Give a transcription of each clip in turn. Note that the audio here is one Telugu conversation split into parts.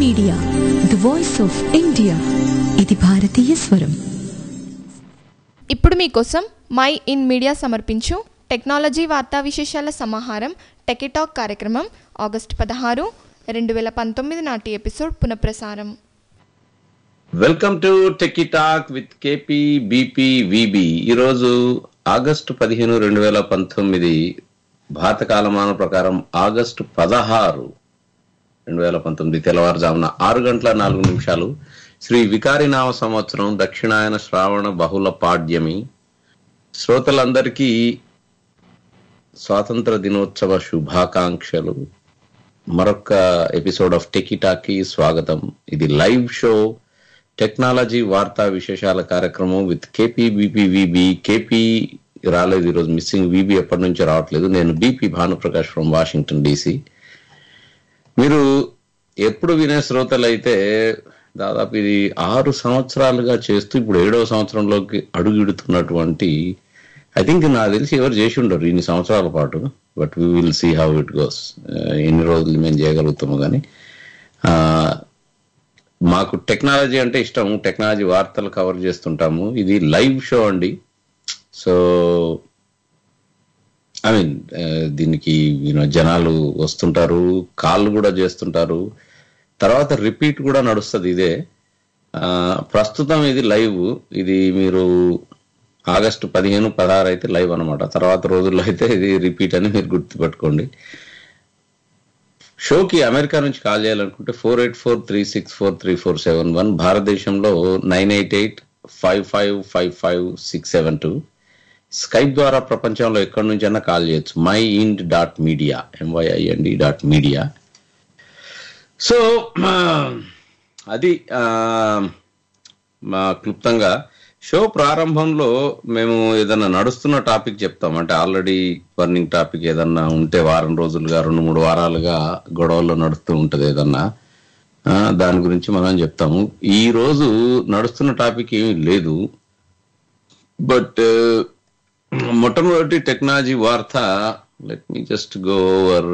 Media the voice of India ఇది భారతీయ స్వరం ఇప్పుడు మీకోసం మై ఇన్ మీడియా సమర్పించు టెక్నాలజీ వార్తా విశేషాల సమాహారం టెకిటాక్ కార్యక్రమం ఆగస్టు పదహారు రెండు వేల పంతొమ్మిది నాటి ఎపిసోడ్ పునఃప్రసారం welcome to techie talk with KP BP VB ఈరోజు ఆగస్టు పదిహేను రెండు వేల పంతొమ్మిది భారత కాలమాన ప్రకారం ఆగస్టు పదహారు రెండు వేల పంతొమ్మిది తెల్లవారుజామున ఆరు గంటల నాలుగు నిమిషాలు శ్రీ వికారినామ సంవత్సరం దక్షిణాయన శ్రావణ బహుళ పాడ్యమి శ్రోతలందరికీ స్వాతంత్ర దినోత్సవ శుభాకాంక్షలు మరొక ఎపిసోడ్ ఆఫ్ టెకిటాకి స్వాగతం ఇది లైవ్ షో టెక్నాలజీ వార్తా విశేషాల కార్యక్రమం విత్ కేపీ బీపీవీబీ కేపీ రాలేదు ఈరోజు మిస్సింగ్ వీబీ ఎప్పటి నుంచి రావట్లేదు నేను BP Bhanuprakash from Washington DC మీరు ఎప్పుడు వినే శ్రోతలు అయితే దాదాపు ఇది ఆరు సంవత్సరాలుగా చేస్తూ ఇప్పుడు ఏడవ సంవత్సరంలోకి అడుగుడుతున్నటువంటి ఐ థింక్ నాకు తెలిసి ఎవరు చేసి ఉండరు ఇన్ని సంవత్సరాల పాటు but we will see how it goes ఎన్ని రోజులు మేము చేయగలుగుతాము కానీ ఆ, మాకు టెక్నాలజీ అంటే ఇష్టం టెక్నాలజీ వార్తలు కవర్ చేస్తుంటాము ఇది లైవ్ షో అండి సో ఐ మీన్ దీనికి యూనో జనాలు వస్తుంటారు కాల్ కూడా చేస్తుంటారు తర్వాత రిపీట్ కూడా నడుస్తుంది ఇదే ఆ, ప్రస్తుతం ఇది లైవ్ ఇది మీరు ఆగస్టు పదిహేను పదహారు అయితే లైవ్ అన్నమాట తర్వాత రోజుల్లో అయితే ఇది రిపీట్ అని మీరు గుర్తుపెట్టుకోండి షోకి అమెరికా నుంచి కాల్ చేయాలనుకుంటే four eight four three six four three four seven one భారతదేశంలో nine eight eight five five five five six seven two Skype ద్వారా ప్రపంచంలో ఎక్కడి నుంచైనా కాల్ చేయొచ్చు MyInd dot media M Y I N D dot media so అది ఆ, మా క్లుప్తంగా షో ప్రారంభంలో మేము ఏదైనా నడుస్తున్న టాపిక్ చెప్తాం అంటే ఆల్రెడీ బర్నింగ్ టాపిక్ ఏదన్నా ఉంటే వారం రోజులుగా రెండు మూడు వారాలుగా గొడవల్లో నడుస్తూ ఉంటది ఏదన్నా ఆ, దాని గురించి మనం చెప్తాము ఈ రోజు నడుస్తున్న టాపిక్ ఏమీ లేదు బట్ మొట్టమొదటి టెక్నాలజీ వార్త let me just go over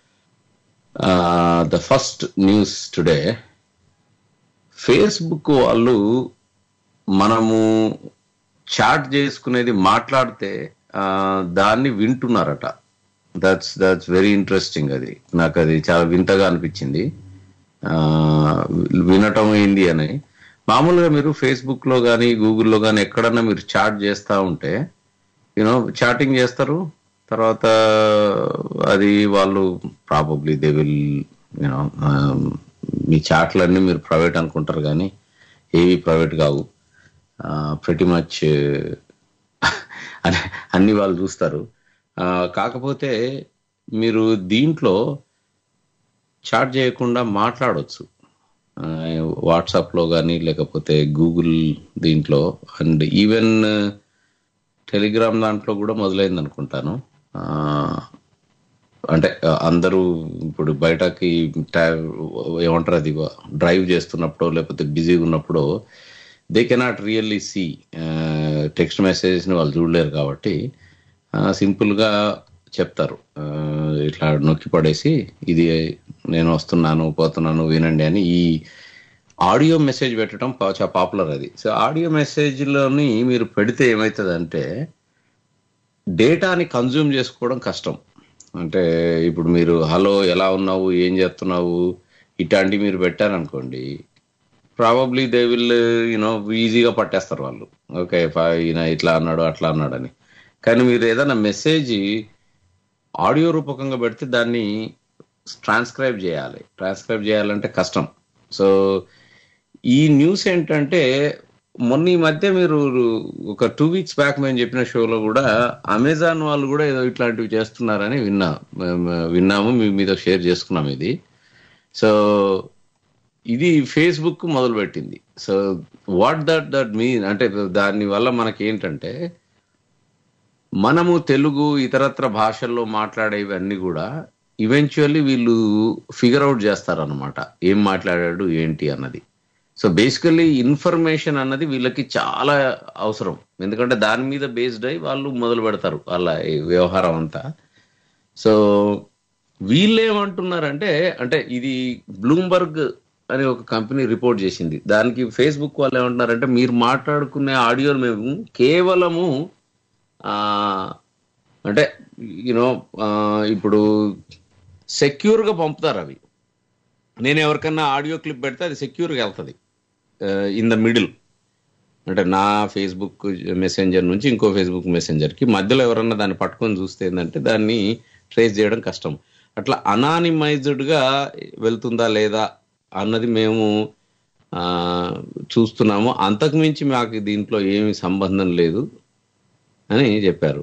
the first news today Facebook వాళ్ళు మనము చాట్ చేసుకునేది మాట్లాడితే ఆ, దాన్ని వింటున్నారట దట్స్ దట్స్ వెరీ ఇంట్రెస్టింగ్ అది నాకు అది చాలా వింతగా అనిపించింది ఆ, వినటం ఏంది అని మామూలుగా మీరు ఫేస్బుక్ లో కానీ గూగుల్లో కానీ ఎక్కడన్నా మీరు చాట్ చేస్తా ఉంటే యూనో చాటింగ్ చేస్తారు తర్వాత అది వాళ్ళు ప్రాబబ్లీ దే విల్ యూనో మీ చాట్లన్నీ మీరు ప్రైవేట్ అనుకుంటారు కానీ ఏవి ప్రైవేట్ కావు ప్రతి మచ్ అన్ని వాళ్ళు చూస్తారు ఆ, కాకపోతే మీరు దీంట్లో చాట్ చేయకుండా మాట్లాడొచ్చు వాట్సాప్ లో కానీ లేకపోతే గూగుల్ దీంట్లో అండ్ ఈవెన్ టెలిగ్రామ్ దాంట్లో కూడా మొదలైంది అనుకుంటాను ఆ, అంటే ఆ, అందరూ ఇప్పుడు బయటకి టా- ఏమంటారు అది డ్రైవ్ చేస్తున్నప్పుడు లేకపోతే బిజీగా ఉన్నప్పుడు they cannot really see text message ని వాళ్ళు చూడలేరు కాబట్టి సింపుల్ గా చెప్తారు ఆ, ఇట్లా నొక్కి పడేసి ఇది నేను వస్తున్నాను పోతున్నాను వినండి అని ఈ ఆడియో మెసేజ్ పెట్టడం పా- చాలా పాపులర్ అది సో ఆడియో మెసేజ్లోని మీరు పెడితే ఏమవుతుందంటే డేటాని కన్జ్యూమ్ చేసుకోవడం కష్టం అంటే ఇప్పుడు మీరు హలో ఎలా ఉన్నావు ఏం చేస్తున్నావు ఇట్లాంటివి మీరు పెట్టారనుకోండి ప్రాబబ్లీ దే విల్ యూనో ఈజీగా పట్టేస్తారు వాళ్ళు ఓకే ఈయన ఇట్లా అన్నాడు అట్లా అన్నాడు అని కానీ మీరు ఏదైనా మెసేజ్ ఆడియో రూపకంగా పెడితే దాన్ని ట్రాన్స్క్రైబ్ చేయాలి ట్రాన్స్క్రైబ్ చేయాలంటే కష్టం సో ఈ న్యూస్ ఏంటంటే మొన్న ఈ మధ్య మీరు ఒక టూ వీక్స్ బ్యాక్ మేము చెప్పిన షోలో కూడా అమెజాన్ వాళ్ళు కూడా ఏదో ఇట్లాంటివి చేస్తున్నారని విన్నా మేము విన్నాము మీ మీద షేర్ చేసుకున్నాం ఇది సో ఇది ఫేస్బుక్ మొదలు పెట్టింది so what that that mean అంటే దాని వల్ల మనకి ఏంటంటే మనము తెలుగు ఇతరత్ర భాషల్లో మాట్లాడేవన్నీ కూడా ఈవెన్చువల్లీ వీళ్ళు ఫిగర్ అవుట్ చేస్తారనమాట ఏం మాట్లాడాడు ఏంటి అన్నది సో బేసికల్లీ ఇన్ఫర్మేషన్ అన్నది వీళ్ళకి చాలా అవసరం ఎందుకంటే దాని మీద బేస్డ్ అయి వాళ్ళు మొదలు పెడతారు వాళ్ళ ఈ వ్యవహారం అంతా సో వీళ్ళు ఏమంటున్నారంటే అంటే ఇది బ్లూంబర్గ్ అని ఒక కంపెనీ రిపోర్ట్ చేసింది దానికి ఫేస్బుక్ వాళ్ళు ఏమంటున్నారంటే మీరు మాట్లాడుకునే ఆడియో మేము కేవలము ఆ, అంటే యూనో ఇప్పుడు సెక్యూర్ గా పంపుతారు అవి నేను ఎవరికన్నా ఆడియో క్లిప్ పెడితే అది సెక్యూర్గా వెళ్తుంది ఇన్ ద మిడిల్ అంటే నా ఫేస్బుక్ మెసెంజర్ నుంచి ఇంకో ఫేస్బుక్ మెసెంజర్కి మధ్యలో ఎవరన్నా దాన్ని పట్టుకొని చూస్తే ఏంటంటే దాన్ని ట్రేస్ చేయడం కష్టం అట్లా అనానిమైజ్డ్గా వెళ్తుందా లేదా అన్నది మేము ఆ, చూస్తున్నాము అంతకు మించి మాకు దీంట్లో ఏమి సంబంధం లేదు అని చెప్పారు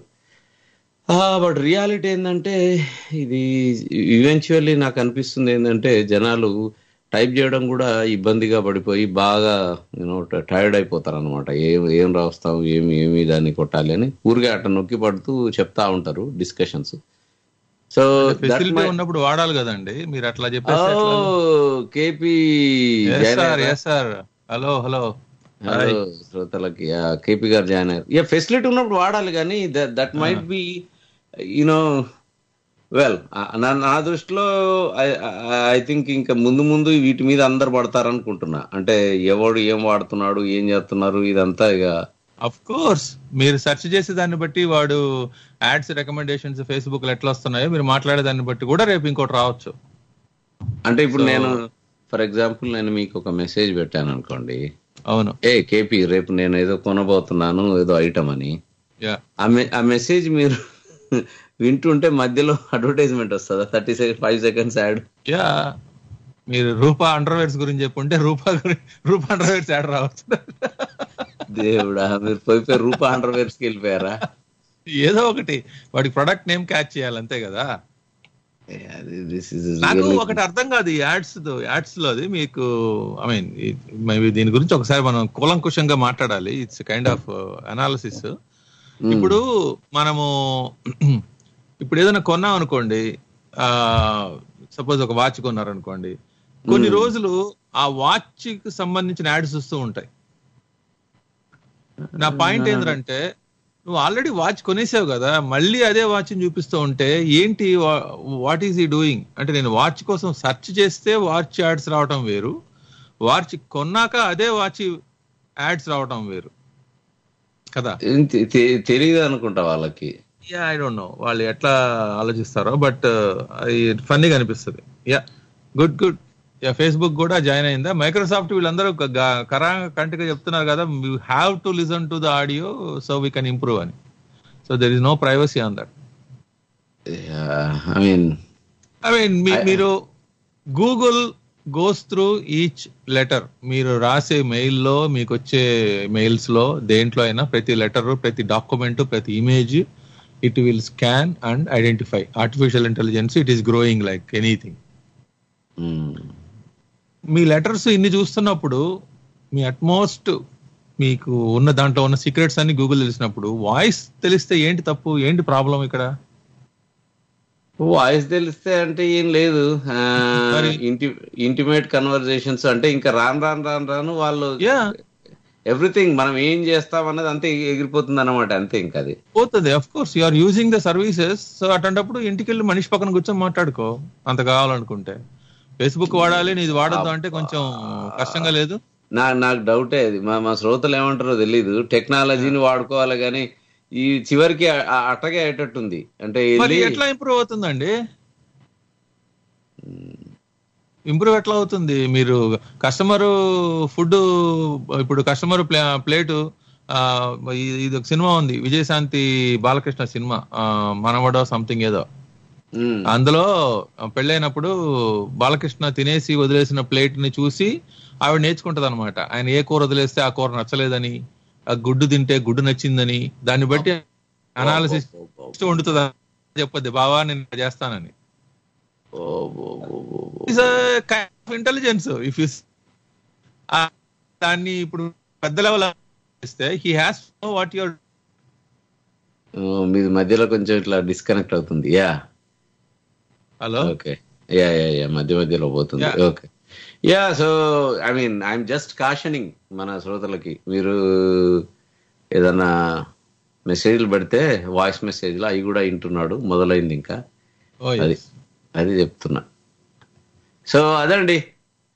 బట్ రియాలిటీ ఏంటంటే ఇది ఈవెన్చువల్లీ నాకు అనిపిస్తుంది ఏంటంటే జనాలు టైప్ చేయడం కూడా ఇబ్బందిగా పడిపోయి బాగా యూనో టైర్డ్ అయిపోతారు అనమాట ఏం ఏం రాస్తాం ఏమి ఏమి దాన్ని కొట్టాలి అని ఊరికే అట్ట నొక్కి పడుతూ చెప్తా ఉంటారు డిస్కషన్స్ సో ఫెసిలిటీ ఉన్నప్పుడు వాడాలి కదండి మీరు అట్లా చెప్పేసి KP sir S sir hello hello hello శ్రోతలకి కేపీ గారు జాయిన్ అయ్యారు యా ఫెసిలిటీ ఉన్నప్పుడు వాడాలి కానీ that might be you know well నా నా దృష్టిలో ఐ థింక్ ఇంకా ముందు ముందు వీటి మీద అందరు పడతారు అనుకుంటున్నా అంటే ఎవడు ఏం వాడుతున్నాడు ఏం చేస్తున్నారు ఇదంతా ఇక అఫ్ కోర్స్ మీరు సెర్చ్ చేసే దాన్ని బట్టి వాడు యాడ్స్ రికమెండేషన్స్ ఫేస్బుక్ లో ఎట్లా వస్తున్నాయో మీరు మాట్లాడే దాన్ని బట్టి కూడా రేపు ఇంకోటి రావచ్చు అంటే ఇప్పుడు So- నేను ఫర్ ఎగ్జాంపుల్ నేను మీకు ఒక మెసేజ్ పెట్టాను అనుకోండి అవును ఏ కేపీ రేపు నేను ఏదో కొనబోతున్నాను ఏదో ఐటమ్ అని యా ఆ మె- ఆ మెసేజ్ మీరు వింటుంటే మధ్యలో అడ్వర్టైజ్మెంట్ వస్తుందా thirty second five seconds ad yeah మీరు రూపా అండర్వేర్స్ గురించి చెప్పుంటే రూపా గురి- రూపా అండర్వేర్స్ యాడ్ రావచ్చు దేవుడా మీరు పోయి పోయి రూపా అండర్వేర్స్ కి వెళ్ళిపోయారా ఏదో ఒకటి వాడి ప్రొడక్ట్ నేమ్ క్యాచ్ చేయాలి అంతే కదా దిస్ ఇస్ నాకు ఒకటి అర్థం కాదు ఈ యాడ్స్ యాడ్స్ లో అది మీకు ఐ మీన్ మేబీ దీని గురించి ఒకసారి మనం కూలంకుషంగా మాట్లాడాలి ఇట్స్ కైండ్ ఆఫ్ అనాలిసిస్ ఇప్పుడు మనము ఇప్పుడు ఏదైనా కొన్నాం అనుకోండి సపోజ్ ఒక వాచ్ కొన్నారనుకోండి కొన్ని రోజులు ఆ వాచ్ కి సంబంధించిన యాడ్స్ వస్తూ ఉంటాయి నా పాయింట్ ఏంటంటే నువ్వు ఆల్రెడీ వాచ్ కొనేసావు కదా మళ్ళీ అదే వాచ్ చూపిస్తూ ఉంటే ఏంటి వాట్ ఈస్ ఈ డూయింగ్ అంటే నేను వాచ్ కోసం సెర్చ్ చేస్తే వాచ్ యాడ్స్ రావటం వేరు వాచ్ కొన్నాక అదే వాచ్ యాడ్స్ రావటం వేరు కదా తెలియదు అనుకుంటా వాళ్ళకి యా ఐ డోంట్ నో వాళ్ళు ఎట్లా ఆలోచిస్తారో బట్ అది ఫన్నీగా అనిపిస్తుంది yeah good good yeah Facebook కూడా జాయిన్ అయిందా మైక్రోసాఫ్ట్ వీళ్ళందరూ గ- కరా కంటిగా చెప్తున్నారు కదా you have to listen to the audio so we can improve అని so there is no privacy on that I mean I mean మీరు Google goes through each letter మీరు రాసే మెయిల్లో మీకు వచ్చే మెయిల్స్ లో దేంట్లో అయినా ప్రతి లెటర్ ప్రతి డాక్యుమెంట్ ప్రతి image it will scan and identify artificial intelligence it is growing like anything మీ లెటర్స్ ఇన్ని చూస్తున్నప్పుడు మీ అట్మోస్ట్ మీకు ఉన్న దాంట్లో ఉన్న సీక్రెట్స్ అన్ని గూగుల్ తెలిసినప్పుడు వాయిస్ తెలిస్తే ఏంటి తప్పు ఏంటి ప్రాబ్లం ఇక్కడ వాయిస్ తెలిస్తే అంటే ఏం లేదు మరి- ఇంటి ఇంటిమేట్ కన్వర్జేషన్స్ అంటే ఇంకా రాను రాను రాను రాను వాళ్ళు యా ఎవ్రీథింగ్ మనం ఏం చేస్తాం అన్నది అంతే ఎగిరిపోతుంది అనమాట అంతే ఇంకా అది పోతుంది of course you are using the services so అటువంటిప్పుడు ఇంటికి వెళ్ళి మనిషి పక్కన కూర్చొని మాట్లాడుకో అంత కావాలనుకుంటే ఫేస్బుక్ వాడాలి నీది వాడద్దు అంటే కొంచెం కష్టంగా లేదు నా నాకు డౌటే అది మా మా శ్రోతలు ఏమంటారో తెలీదు టెక్నాలజీని వాడుకోవాలి కానీ ఈ చివరికి ఆ- ఆ అట్టగే అయ్యేటట్టుంది అంటే మరి వెళ్ళి ఎట్లా ఇంప్రూవ్ అవుతుందండి ఇంప్రూవ్ ఎట్లా అవుతుంది మీరు కస్టమర్ ఫుడ్ ఇప్పుడు కస్టమర్ ప్లేటు ఇది ఒక సినిమా ఉంది విజయశాంతి బాలకృష్ణ సినిమా ఆ, మనవడో సంథింగ్ ఏదో ఉమ్, అందులో పెళ్ళైనప్పుడు బాలకృష్ణ తినేసి వదిలేసిన ప్లేట్ ని చూసి ఆవిడ నేర్చుకుంటది అనమాట ఆయన ఏ కూర వదిలేస్తే ఆ కూర నచ్చలేదని ఆ గుడ్డు తింటే గుడ్డు నచ్చిందని దాన్ని బట్టి అనాలిసిస్ వండుతుంది చెప్పొద్ది బావా నేను ఇలా చేస్తానని ఓ, ఓ, ఓ, ఓ, ఓ. ఇంటెలిజెన్స్ ఇఫ్ యూ దాన్ని ఇప్పుడు పెద్ద లెవెల్ ఇస్తే he has no what your ఓ, మీది మధ్యలో కొంచెం ఇట్లా డిస్కనెక్ట్ అవుతుంది yeah hello okay yeah yeah yeah మధ్య మధ్యలో పోతుంది Yeah. Okay yeah so I mean I'm just cautioning మన శ్రోతలకి మీరు ఏదన్నా మెసేజ్లు పెడితే వాయిస్ మెసేజ్లు అవి కూడా వింటున్నాడు మొదలైంది ఇంకా ఓ అది అది చెప్తున్నా సో అదండి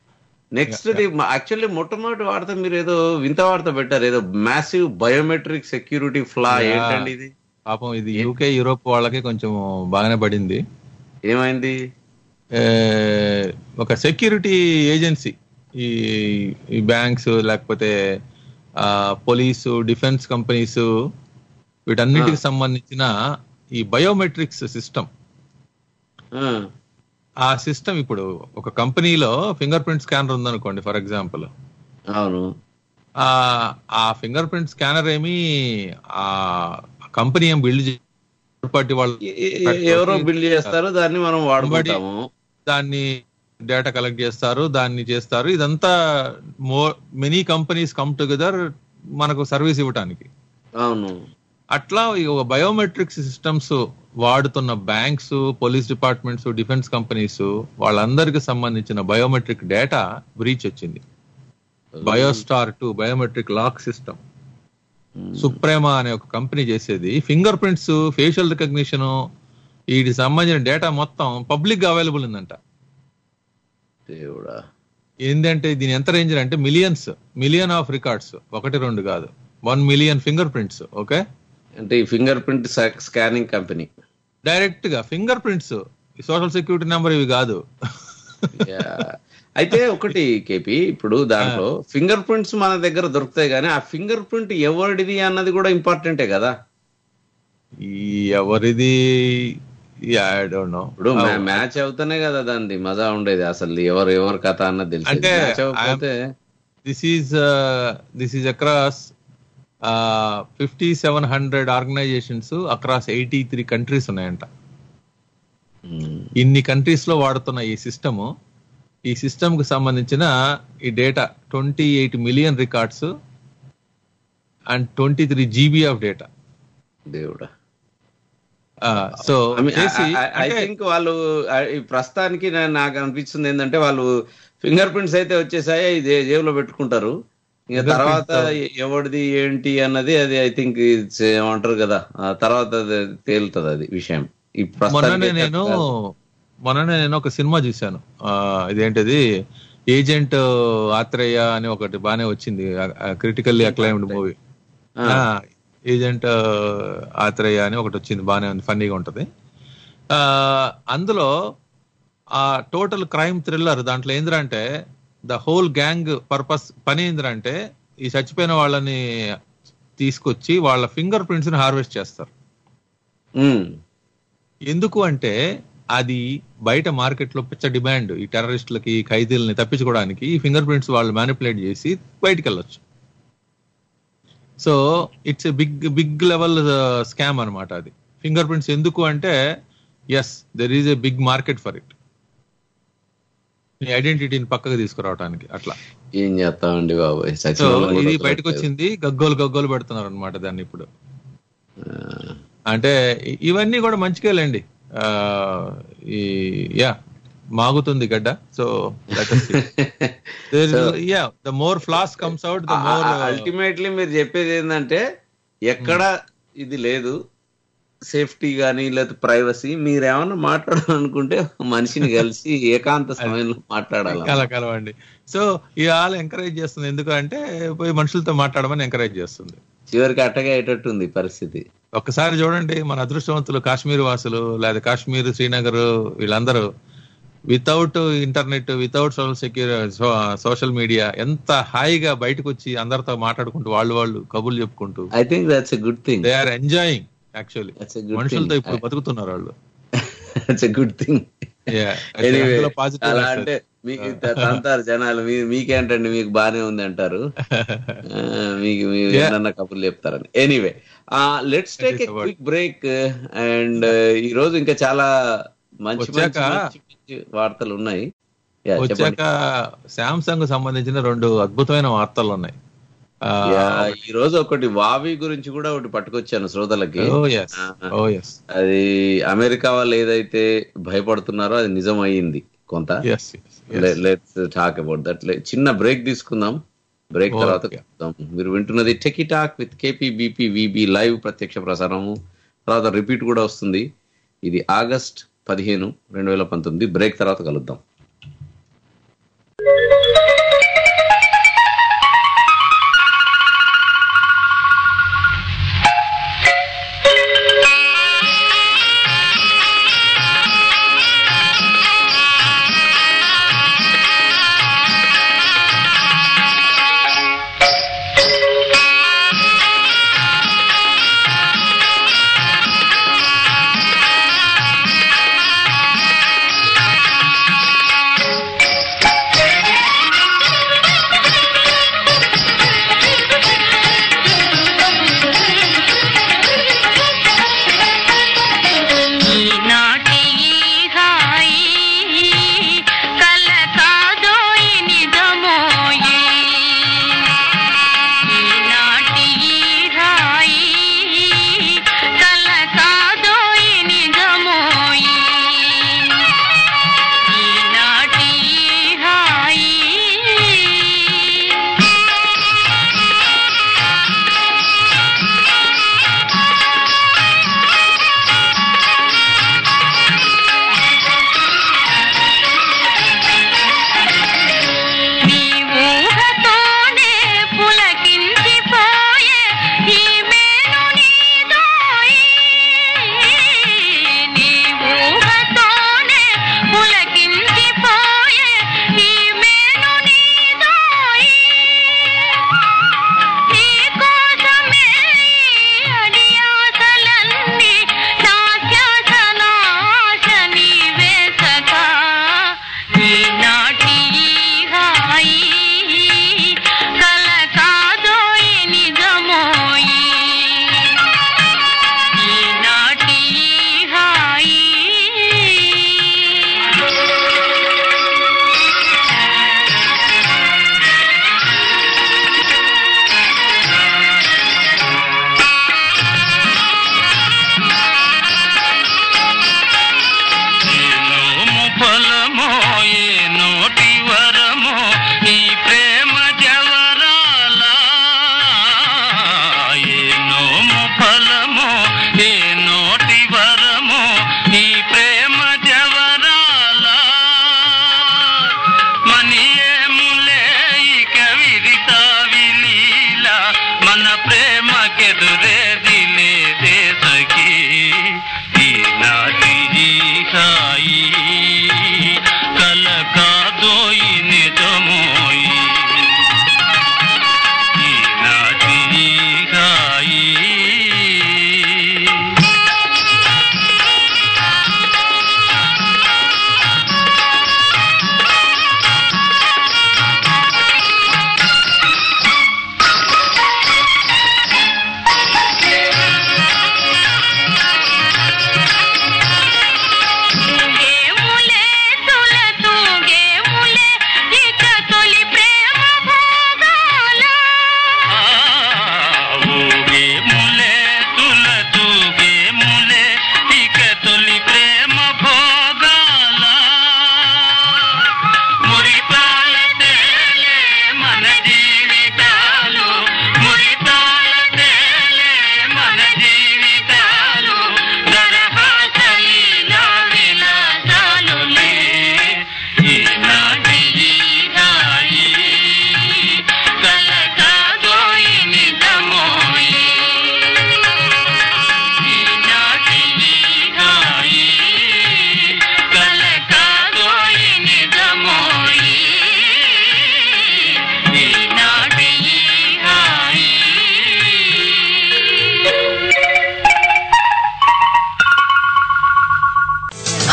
నెక్స్ట్ యాక్చువల్లీ మొట్టమొదటి వార్త మీరు ఏదో వింత వార్త పెట్టారు ఏదో massive biometric security flaw Yeah. ఏంటండి ఇది పాపం ఇది యూకే యూరోప్ వాళ్ళకి కొంచెం బాగానే పడింది ఏమైంది ఏ, ఒక సెక్యూరిటీ ఏజెన్సీ ఈ ఈ బ్యాంక్స్ లేకపోతే ఆ, పోలీసు డిఫెన్స్ కంపెనీస్ వీటన్నిటికి సంబంధించిన ఈ బయోమెట్రిక్స్ సిస్టమ్ ఆ, ఆ సిస్టమ్ ఇప్పుడు ఒక కంపెనీలో ఫింగర్ ప్రింట్ స్కానర్ ఉందనుకోండి ఫర్ ఎగ్జాంపుల్ అవును ఆ ఆ ఫింగర్ ప్రింట్ స్కానర్ ఏమి ఆ కంపెనీ ఏం బిల్డ్ పార్టీ వాళ్ళు ఎ- ఎ- ఎవరో బిల్డ్ చేస్తారు దాన్ని మనం వాడుకుంటాము దాన్ని డేటా కలెక్ట్ చేస్తారు దాన్ని చేస్తారు ఇదంతా మో మెనీ కంపెనీస్ కమ్ టుగెదర్ మనకు సర్వీస్ ఇవ్వటానికి అవును అట్లా ఈ ఒక బయోమెట్రిక్స్ సిస్టమ్స్ వాడుతున్న banks police departments defence companies వాళ్ళందరికి సంబంధించిన బయోమెట్రిక్ డేటా బ్రీచ్ వచ్చింది BioStar two biometric lock system Suprema అనే ఒక కంపెనీ చేసేది ఫింగర్ ప్రింట్స్ ఫేషియల్ రికగ్నిషన్ వీటికి సంబంధించిన డేటా మొత్తం పబ్లిక్ గా అవైలబుల్ ఉందంట దేవుడా ఏంటంటే దీని ఎంత రేంజ్ అంటే మిలియన్స్ మిలియన్ ఆఫ్ రికార్డ్స్ ఒకటి రెండు కాదు one million finger prints okay అంటే ఈ finger print scanning company direct గా finger prints social security number ఇవి కాదు అయితే ఒకటి కేపి ఇప్పుడు దాంట్లో ఫింగర్ ప్రింట్స్ మన దగ్గర దొరుకుతాయి కానీ ఆ ఫింగర్ ప్రింట్ ఎవరిది అన్నది కూడా ఇంపార్టెంటే కదా ఈ ఎవరిది ఐ డోంట్ నో ఇప్పుడు మ్యాచ్ అవుతానే కదా దాన్ని మజా ఉండేది అసలు ఎవరు ఎవరు కథ అన్నది తెలిసి అంటే మ్యాచ్ అవ్వకపోతే this is this is across fifty seven hundred organizations across eighty three countries ఉన్నాయంట ఉమ్, ఇన్ని కంట్రీస్ లో వాడుతున్న ఈ సిస్టమ్ ఈ సిస్టమ్ కి సంబంధించిన ఈ data twenty eight million records and twenty three GB of data దేవుడా సో ఐ థింక్ వాళ్ళు ఆ, ఈ ప్రస్తుతానికి నా- నాకు అనిపిస్తుంది ఏంటంటే వాళ్ళు ఫింగర్ ప్రింట్స్ అయితే వచ్చేసాయి ఇది జేబులో పెట్టుకుంటారు ఇంకా Finger తర్వాత prints, ఎవరిది ఏంటి అన్నది అది ఐ థింక్ ఏమంటారు కదా ఆ తర్వాత అది తేలుతుంది అది విషయం ఈ మొన్ననే ప్రస్తుతానికి నేను మొన్ననే నేను ఒక సినిమా చూశాను ఆ, ఇదేంటిది ఏజెంట్ ఆత్రేయ అని ఒకటి బానే వచ్చింది critically acclaimed movie agent Athreya అని ఒకటి వచ్చింది బానే ఉంది ఫన్నీగా ఉంటది ఆ అందులో ఆ టోటల్ క్రైమ్ థ్రిల్లర్ దాంట్లో ఏంద్రా అంటే ద హోల్ గ్యాంగ్ పర్పస్ పని ఏంద్రా అంటే ఈ చచ్చిపోయిన వాళ్ళని తీసుకొచ్చి వాళ్ళ ఫింగర్ ప్రింట్స్ ని హార్వెస్ట్ చేస్తారు ఉమ్, ఎందుకు అంటే అది బయట మార్కెట్ లో పిచ్చ డిమాండ్ ఈ టెర్రరిస్టులకి ఈ ఖైదీలని తప్పించుకోవడానికి ఈ ఫింగర్ ప్రింట్స్ వాళ్ళు మ్యానిపులేట్ చేసి బయటికి వెళ్ళొచ్చు so it's big big level scam అన్నమాట అది ఫింగర్ ప్రింట్స్ ఎందుకు అంటే yes there is a big market for it నీ ఐడెంటిటీని పక్కకు తీసుకురావడానికి అట్లా ఏం చేస్తామండి బాబు సో ఇది బయటకు వచ్చింది గగ్గోలు గగ్గోలు పెడుతున్నారు అనమాట దాన్ని ఇప్పుడు అంటే ఇ- ఇవన్నీ కూడా మంచిగాలేండి ఆ, ఈ యా మాగుతుంది గడ్డ so yeah the more flaws comes out the more ultimately మీరు చెప్పేది ఏంటంటే ఎక్కడ ఇది లేదు సేఫ్టీ కానీ లేదా ప్రైవసీ మీరు ఏమన్నా మాట్లాడాలనుకుంటే ఒక మనిషిని కలిసి ఏకాంత సమయంలో మాట్లాడాలి కల కలవండి సో ఈ ఆల్ ఎంకరేజ్ చేస్తుంది ఎందుకంటే పోయి మనుషులతో మాట్లాడమని ఎంకరేజ్ చేస్తుంది చివరికి అట్టగా అయ్యేటట్టుంది పరిస్థితి ఒక్కసారి చూడండి మన అదృష్టవంతులు కాశ్మీర్ వాసులు లేదా కాశ్మీర్ శ్రీనగర్ వీళ్ళందరూ without internet without social security social media ఎంత హాయిగా బయటకు వచ్చి అందరితో మాట్లాడుకుంటూ వాళ్ళు వాళ్ళు కబుర్లు చెప్పుకుంటూ I think that's a good thing they are enjoying actually That's a good మనుషులతో thing. ఇప్పుడు బతుకుతున్నారు వాళ్ళు that's a good thing Yeah, anyway అందులో positive అలా message. అంటే మీకు తంతారు జనాలు మీ- మీకేంటండి మీకు బానే ఉంది అంటారు ఆ, మీకు మీరు Yeah. ఏమన్నా కబుర్లు చెప్తారని anyway let's take a is about- quick break and ఈ రోజు ఇంకా చాలా మంచి మంచి వచ్చాక- మంచి మంచి వార్తలు ఉన్నాయి Yeah, వచ్చాక చెప్పండి శాంసంగ్ సంబంధించిన రెండు అద్భుతమైన వార్తలు ఉన్నాయి ఆ, Yeah, ఈ రోజు ఒకటి వావి గురించి కూడా ఒకటి పట్టుకొచ్చాను శ్రోతలకి ఓ ఎస్ ఓ ఎస్ అది అమెరికా వాళ్ళు ఏదైతే భయపడుతున్నారో అది నిజం అయ్యింది కొంత yes let's talk about that చిన్న బ్రేక్ తీసుకుందాం బ్రేక్ తర్వాత Okay. కలుద్దాం. మీరు వింటున్నది techie talk with KP BP VB live ప్రత్యక్ష ప్రసారము తర్వాత రిపీట్ కూడా వస్తుంది ఇది ఆగస్ట్ పదిహేను రెండు వేల పంతొమ్మిది బ్రేక్ తర్వాత కలుద్దాం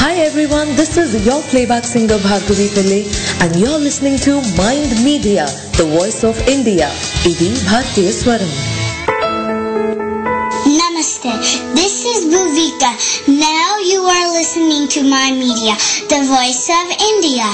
Hi everyone, this is your playback singer Bhargavi Pillai and you're listening to Mind Media, the voice of India. Idi Bhartiya Swaram. Namaste. This is Bhuvika. Now you are listening to my media, the voice of India.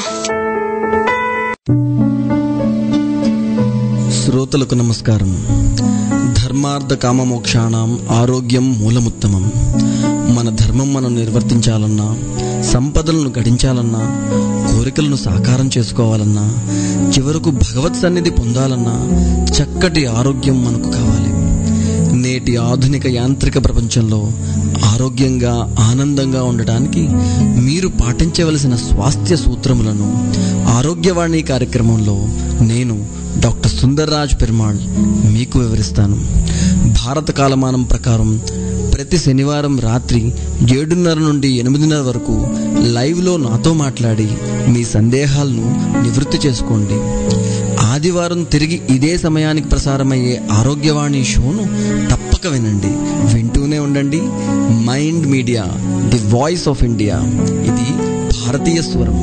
శ్రోతలకు నమస్కారం ధర్మార్థ కామ మోక్షాణం ఆరోగ్యం మూలముత్తమం మన ధర్మం మనం నిర్వర్తించాలన్నా సంపదలను గడించాలన్నా కోరికలను సాకారం చేసుకోవాలన్నా చివరకు భగవత్ సన్నిధి పొందాలన్నా చక్కటి ఆరోగ్యం మనకు కావాలి నేటి ఆధునిక యాంత్రిక ప్రపంచంలో ఆరోగ్యంగా ఆనందంగా ఉండటానికి మీరు పాటించవలసిన స్వాస్థ్య సూత్రములను ఆరోగ్యవాణి కార్యక్రమంలో నేను డాక్టర్ సుందర్రాజ్ పెరుమాళ్ మీకు వివరిస్తాను భారత కాలమానం ప్రకారం ప్రతి శనివారం రాత్రి ఏడున్నర నుండి ఎనిమిదిన్నర వరకు లైవ్లో నాతో మాట్లాడి మీ సందేహాలను నివృత్తి చేసుకోండి ఆదివారం తిరిగి ఇదే సమయానికి ప్రసారమయ్యే ఆరోగ్యవాణి షోను తప్పక వినండి వింటూనే ఉండండి mind media the voice of India ఇది భారతీయ స్వరం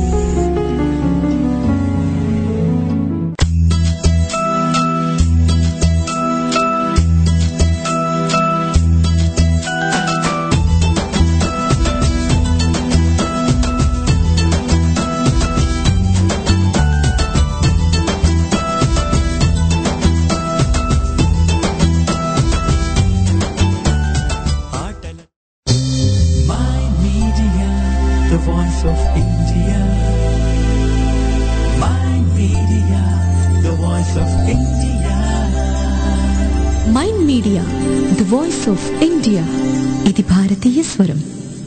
My Media, the voice of India. My Media, the voice of India. Mind media the voice of India ఇది భారతీయ స్వరం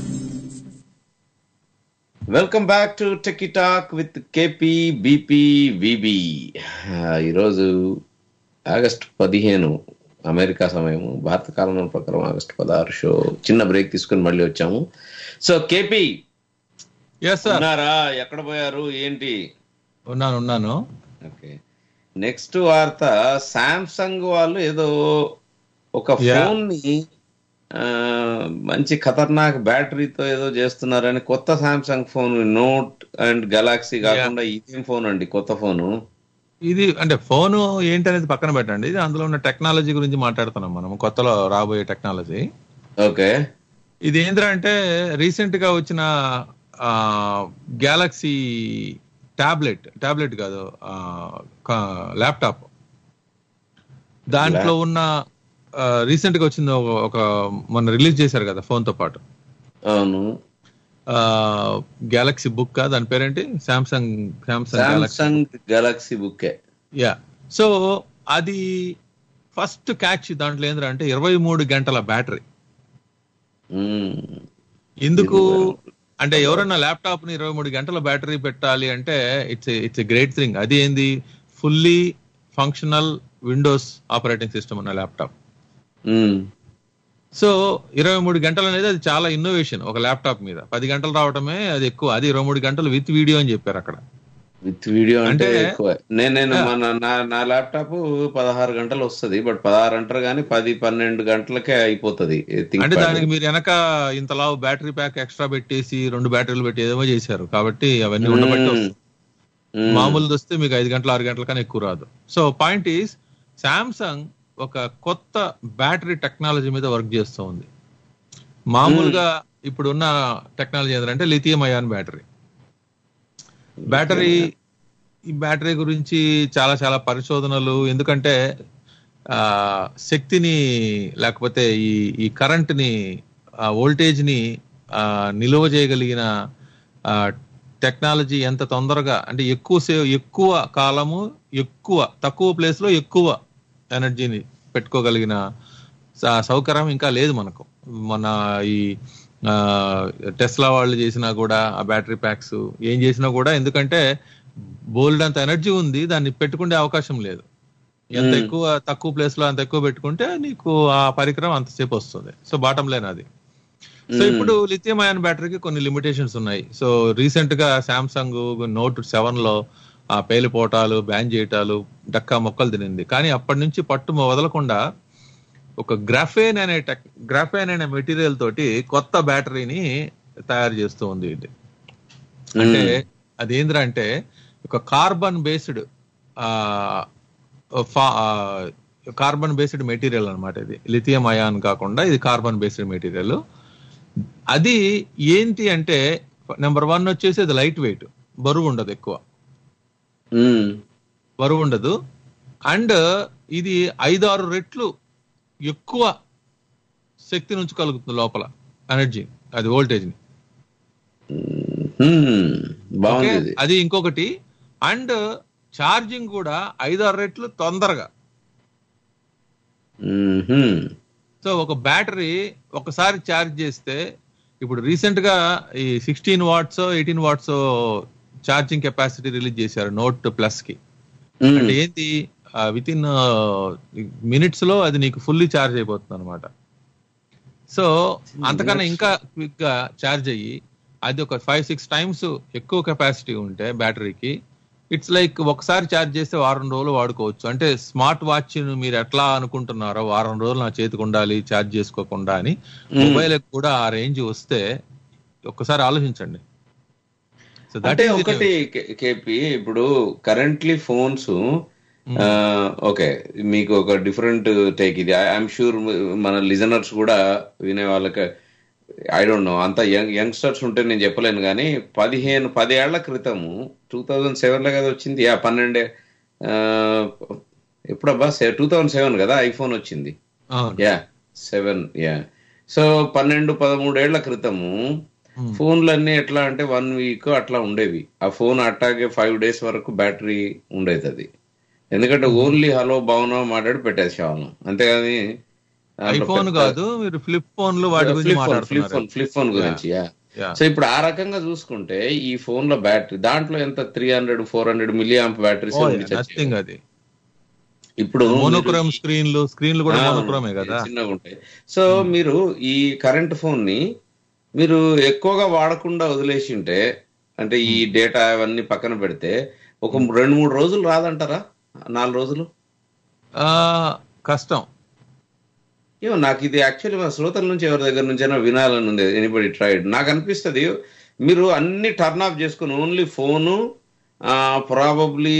welcome back to techie talk with KP BP VB ఈరోజు ఆగస్ట్ పదిహేను అమెరికా సమయం భారత కాలం ప్రకారం ఆగస్ట్ పదహారు షో చిన్న బ్రేక్ తీసుకుని మళ్ళీ వచ్చాము సో కేపీ ఎస్ సార్ ఉన్నారా ఎక్కడ పోయారు ఏంటి ఉన్నాను ఉన్నాను ఓకే నెక్స్ట్ వార్త సామ్సంగ్ వాళ్ళు ఏదో ఒక Yeah. ఫోన్ ని ఆ, మంచి ఖతర్నాక్ బ్యాటరీతో ఏదో చేస్తున్నారని కొత్త Samsung phone Note and Galaxy కాకుండా ఇదేం ఫోన్ అండి కొత్త ఫోను ఇది అంటే ఫోన్ ఏంటి అనేది పక్కన పెట్టండి ఇది అందులో ఉన్న టెక్నాలజీ గురించి మాట్లాడుతున్నాం మనం కొత్తలో రాబోయే టెక్నాలజీ ఓకే ఇది ఏంద్రా అంటే రీసెంట్ గా వచ్చిన గ్యాలక్సీ టాబ్లెట్ టాబ్లెట్ కాదు ల్యాప్టాప్ దాంట్లో ఉన్న రీసెంట్ గా వచ్చింది ఒక- ఒక మొన్న రిలీజ్ చేశారు కదా ఫోన్ తో పాటు అవును గ్యాలక్సీ బుక్ దాని పేరేంటి Samsung Samsung Galaxy Samsung Galaxy బుక్కే యా సో అది ఫస్ట్ క్యాచ్ దాంట్లో ఏంద్రా అంటే ఇరవై మూడు గంటల బ్యాటరీ ఎందుకు అంటే ఎవరన్నా ల్యాప్టాప్ ని ఇరవై మూడు గంటల బ్యాటరీ పెట్టాలి అంటే ఇట్స్ ఇట్స్ గ్రేట్ థింగ్ అది ఏంది fully functional Windows operating system ఉన్న ల్యాప్టాప్ సో ఇరవై మూడు గంటలు అనేది అది చాలా ఇన్నోవేషన్ ఒక ల్యాప్టాప్ మీద పది గంటలు రావడమే అది ఎక్కువ అది ఇరవై మూడు గంటలు విత్ వీడియో అని చెప్పారు అక్కడ విత్ వీడియో అంటే అంటే- ఎక్కువ నేను నేను Yeah. మన నా నా ల్యాప్టాప్ పదహారు గంటలు వస్తుంది బట్ పదహారు అంటారు కానీ పది పన్నెండు గంటలకే అయిపోతుంది Think అంటే pad. దానికి మీరు వెనక ఇంతలా బ్యాటరీ ప్యాక్ ఎక్స్ట్రా పెట్టేసి రెండు బ్యాటరీలు పెట్టి ఏదేమో చేశారు కాబట్టి అవన్నీ ఉండబట్టి మ్మ్. వస్తుంది. మ్మ్. మామూలుది వస్తే మీకు ఐదు గంటలు ఆరు గంటల కన్నా ఎక్కువ రాదు సో పాయింట్ ఈస్ సామ్సంగ్ ఒక కొత్త బ్యాటరీ టెక్నాలజీ మీద వర్క్ చేస్తూ ఉంది మామూలుగా ఇప్పుడున్న టెక్నాలజీ ఏంటంటే లిథియం అయాన్ బ్యాటరీ బ్యాటరీ ఈ బ్యాటరీ గురించి చాలా చాలా పరిశోధనలు ఎందుకంటే ఆ శక్తిని లేకపోతే ఈ ఈ కరెంట్ ని ఆ వోల్టేజ్ ని ఆ నిలువ చేయగలిగిన ఆ టెక్నాలజీ ఎంత తొందరగా అంటే ఎక్కువ సేవ్ ఎక్కువ కాలము ఎక్కువ తక్కువ ప్లేస్ లో ఎక్కువ ఎనర్జీని పెట్టుకోగలిగిన స- సౌకర్యం ఇంకా లేదు మనకు మన ఈ టెస్లా వాళ్ళు చేసినా కూడా ఆ బ్యాటరీ ప్యాక్స్ ఏం చేసినా కూడా ఎందుకంటే బోల్డ్ అంత ఎనర్జీ ఉంది దాన్ని పెట్టుకునే అవకాశం లేదు ఎంత Hmm. ఎక్కువ తక్కువ ప్లేస్ లో అంత ఎక్కువ పెట్టుకుంటే నీకు ఆ పరికరం అంతసేపు వస్తుంది సో బాటం లేని అది సో Hmm. ఇప్పుడు లిథియం అయాన్ బ్యాటరీకి కొన్ని లిమిటేషన్స్ ఉన్నాయి సో రీసెంట్ గా సామ్సంగ్ నోట్ సెవెన్ లో ఆ పేలిపోటాలు బ్యాన్ చేయటాలు డక్కా మొక్కలు తినింది కానీ అప్పటి నుంచి పట్టు వదలకుండా ఒక గ్రాఫేన్ అనే టెక్ గ్రాఫేన్ అనే మెటీరియల్ తోటి కొత్త బ్యాటరీని తయారు చేస్తూ ఉంది ఇది అంటే అదేంద్రా అంటే ఒక carbon based carbon based material అన్నమాట ఇది లిథియం అయాన్ కాకుండా ఇది కార్బన్ బేస్డ్ మెటీరియల్ అది ఏంటి అంటే నెంబర్ వన్ వచ్చేసి అది లైట్ వెయిట్ బరువు ఉండదు ఎక్కువ ఉమ్, బరువు ఉండదు అండ్ ఇది ఐదారు రెట్లు ఎక్కువ శక్తిని ఉంచగలుగుతుంది లోపల ఎనర్జీ అది వోల్టేజ్ ని ఉమ్, బాగుంది ఓకే? ఇది అది ఇంకొకటి అండ్ ఛార్జింగ్ కూడా ఐదారు రెట్లు తొందరగా ఉమ్హుం. సో ఒక బ్యాటరీ ఒకసారి ఛార్జ్ చేస్తే ఇప్పుడు రీసెంట్ గా ఈ sixteen watts eighteen watts charging capacity release చేశారు నోట్ ప్లస్ కి ఉమ్, అంటే ఏంటి విత్ ఇన్ మినిట్స్ లో అది నీకు ఫుల్లీ ఛార్జ్ అయిపోతుంది అనమాట సో అంతకన్నా ఇంకా క్విక్ గా ఛార్జ్ అయ్యి అది ఒక ఫైవ్ సిక్స్ టైమ్స్ ఎక్కువ కెపాసిటీ ఉంటే బ్యాటరీకి ఇట్స్ లైక్ ఒకసారి ఛార్జ్ చేస్తే వారం రోజులు వాడుకోవచ్చు అంటే స్మార్ట్ వాచ్ మీరు ఎట్లా అనుకుంటున్నారో వారం రోజులు నా చేతికి ఉండాలి ఛార్జ్ చేసుకోకుండా అని మొబైల్ కూడా ఆ రేంజ్ వస్తే ఒక్కసారి ఆలోచించండి సో దట్ అంటే ఒకటి కేపీ ఇప్పుడు కరెంట్లీ ఫోన్స్ ఓకే మీకు ఒక డిఫరెంట్ టేక్ ఇది ఐఎమ్ షూర్ మన లిజనర్స్ కూడా వినే వాళ్ళకి ఐ డోంట్ నో అంత యంగ్ యంగ్స్టర్స్ ఉంటే నేను చెప్పలేను కానీ పదిహేను పదేళ్ల క్రితము టూ థౌజండ్ సెవెన్ లో కదా వచ్చింది యా పన్నెండే ఆ, ఎప్పుడబ్బా టూ థౌజండ్ సెవెన్ కదా ఐఫోన్ వచ్చింది యా సెవెన్ యా సో పన్నెండు పదమూడేళ్ల క్రితము ఫోన్లన్నీ ఎట్లా అంటే వన్ వీక్ అట్లా ఉండేవి ఆ ఫోన్ అట్టాగే ఫైవ్ డేస్ వరకు బ్యాటరీ ఉండేది అది ఎందుకంటే ఓన్లీ హలో బాగున్నా మాట్లాడి పెట్టేసేవాళ్ళం అంతేగాని ఐఫోన్ కాదు మీరు ఫ్లిప్ ఫోన్లు వాటి గురించి ఫ్లిప్ ఫోన్ ఫ్లిప్ మాట్లాడుతున్నారు ఫోన్ ఫ్లిప్ ఫోన్ గురించి యా Yeah. సో ఇప్పుడు ఆ రకంగా చూసుకుంటే ఈ ఫోన్ లో బ్యాటరీ దాంట్లో ఎంత three hundred four hundred milli amp batteries nothing అది ఇప్పుడు మోనోక్రోమ్ స్క్రీన్లు స్క్రీన్లు కూడా ఆ, మోనోక్రోమే కదా చిన్నగా ఉంటాయి సో మీరు ఈ కరెంట్ ఫోన్ ని మీరు ఎక్కువగా వాడకుండా వదిలేసి ఉంటే అంటే ఈ డేటా అవన్నీ పక్కన పెడితే ఒక రెండు మూడు రోజులు రాదంటారా నాలుగు రోజులు ఆ, కష్టం ఏమో నాకు ఇది యాక్చువల్లీ మా శ్రోతల నుంచి ఎవరి దగ్గర నుంచైనా వినాలని ఉంది ఎనీబడి ట్రైడ్ నాకు అనిపిస్తుంది మీరు అన్ని టర్న్ ఆఫ్ చేసుకుని ఓన్లీ ఫోను ప్రాబబ్లీ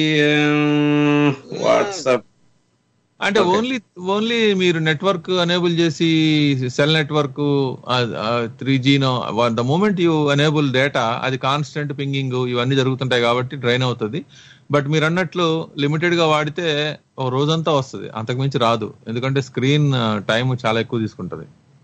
వాట్సాప్ అంటే ఓన్లీ ఓన్లీ మీరు నెట్వర్క్ అనేబుల్ చేసి cell network three G no the moment you enable data అది కాన్స్టెంట్ పింగింగ్ ఇవన్నీ జరుగుతుంటాయి కాబట్టి డ్రైన్ అవుతుంది బట్ మీరు అన్నట్లు లిమిటెడ్ గా వాడితే ఓ రోజంతా వస్తుంది అంతకుమించి రాదు ఎందుకంటే స్క్రీన్ టైం చాలా ఎక్కువ తీసుకుంటది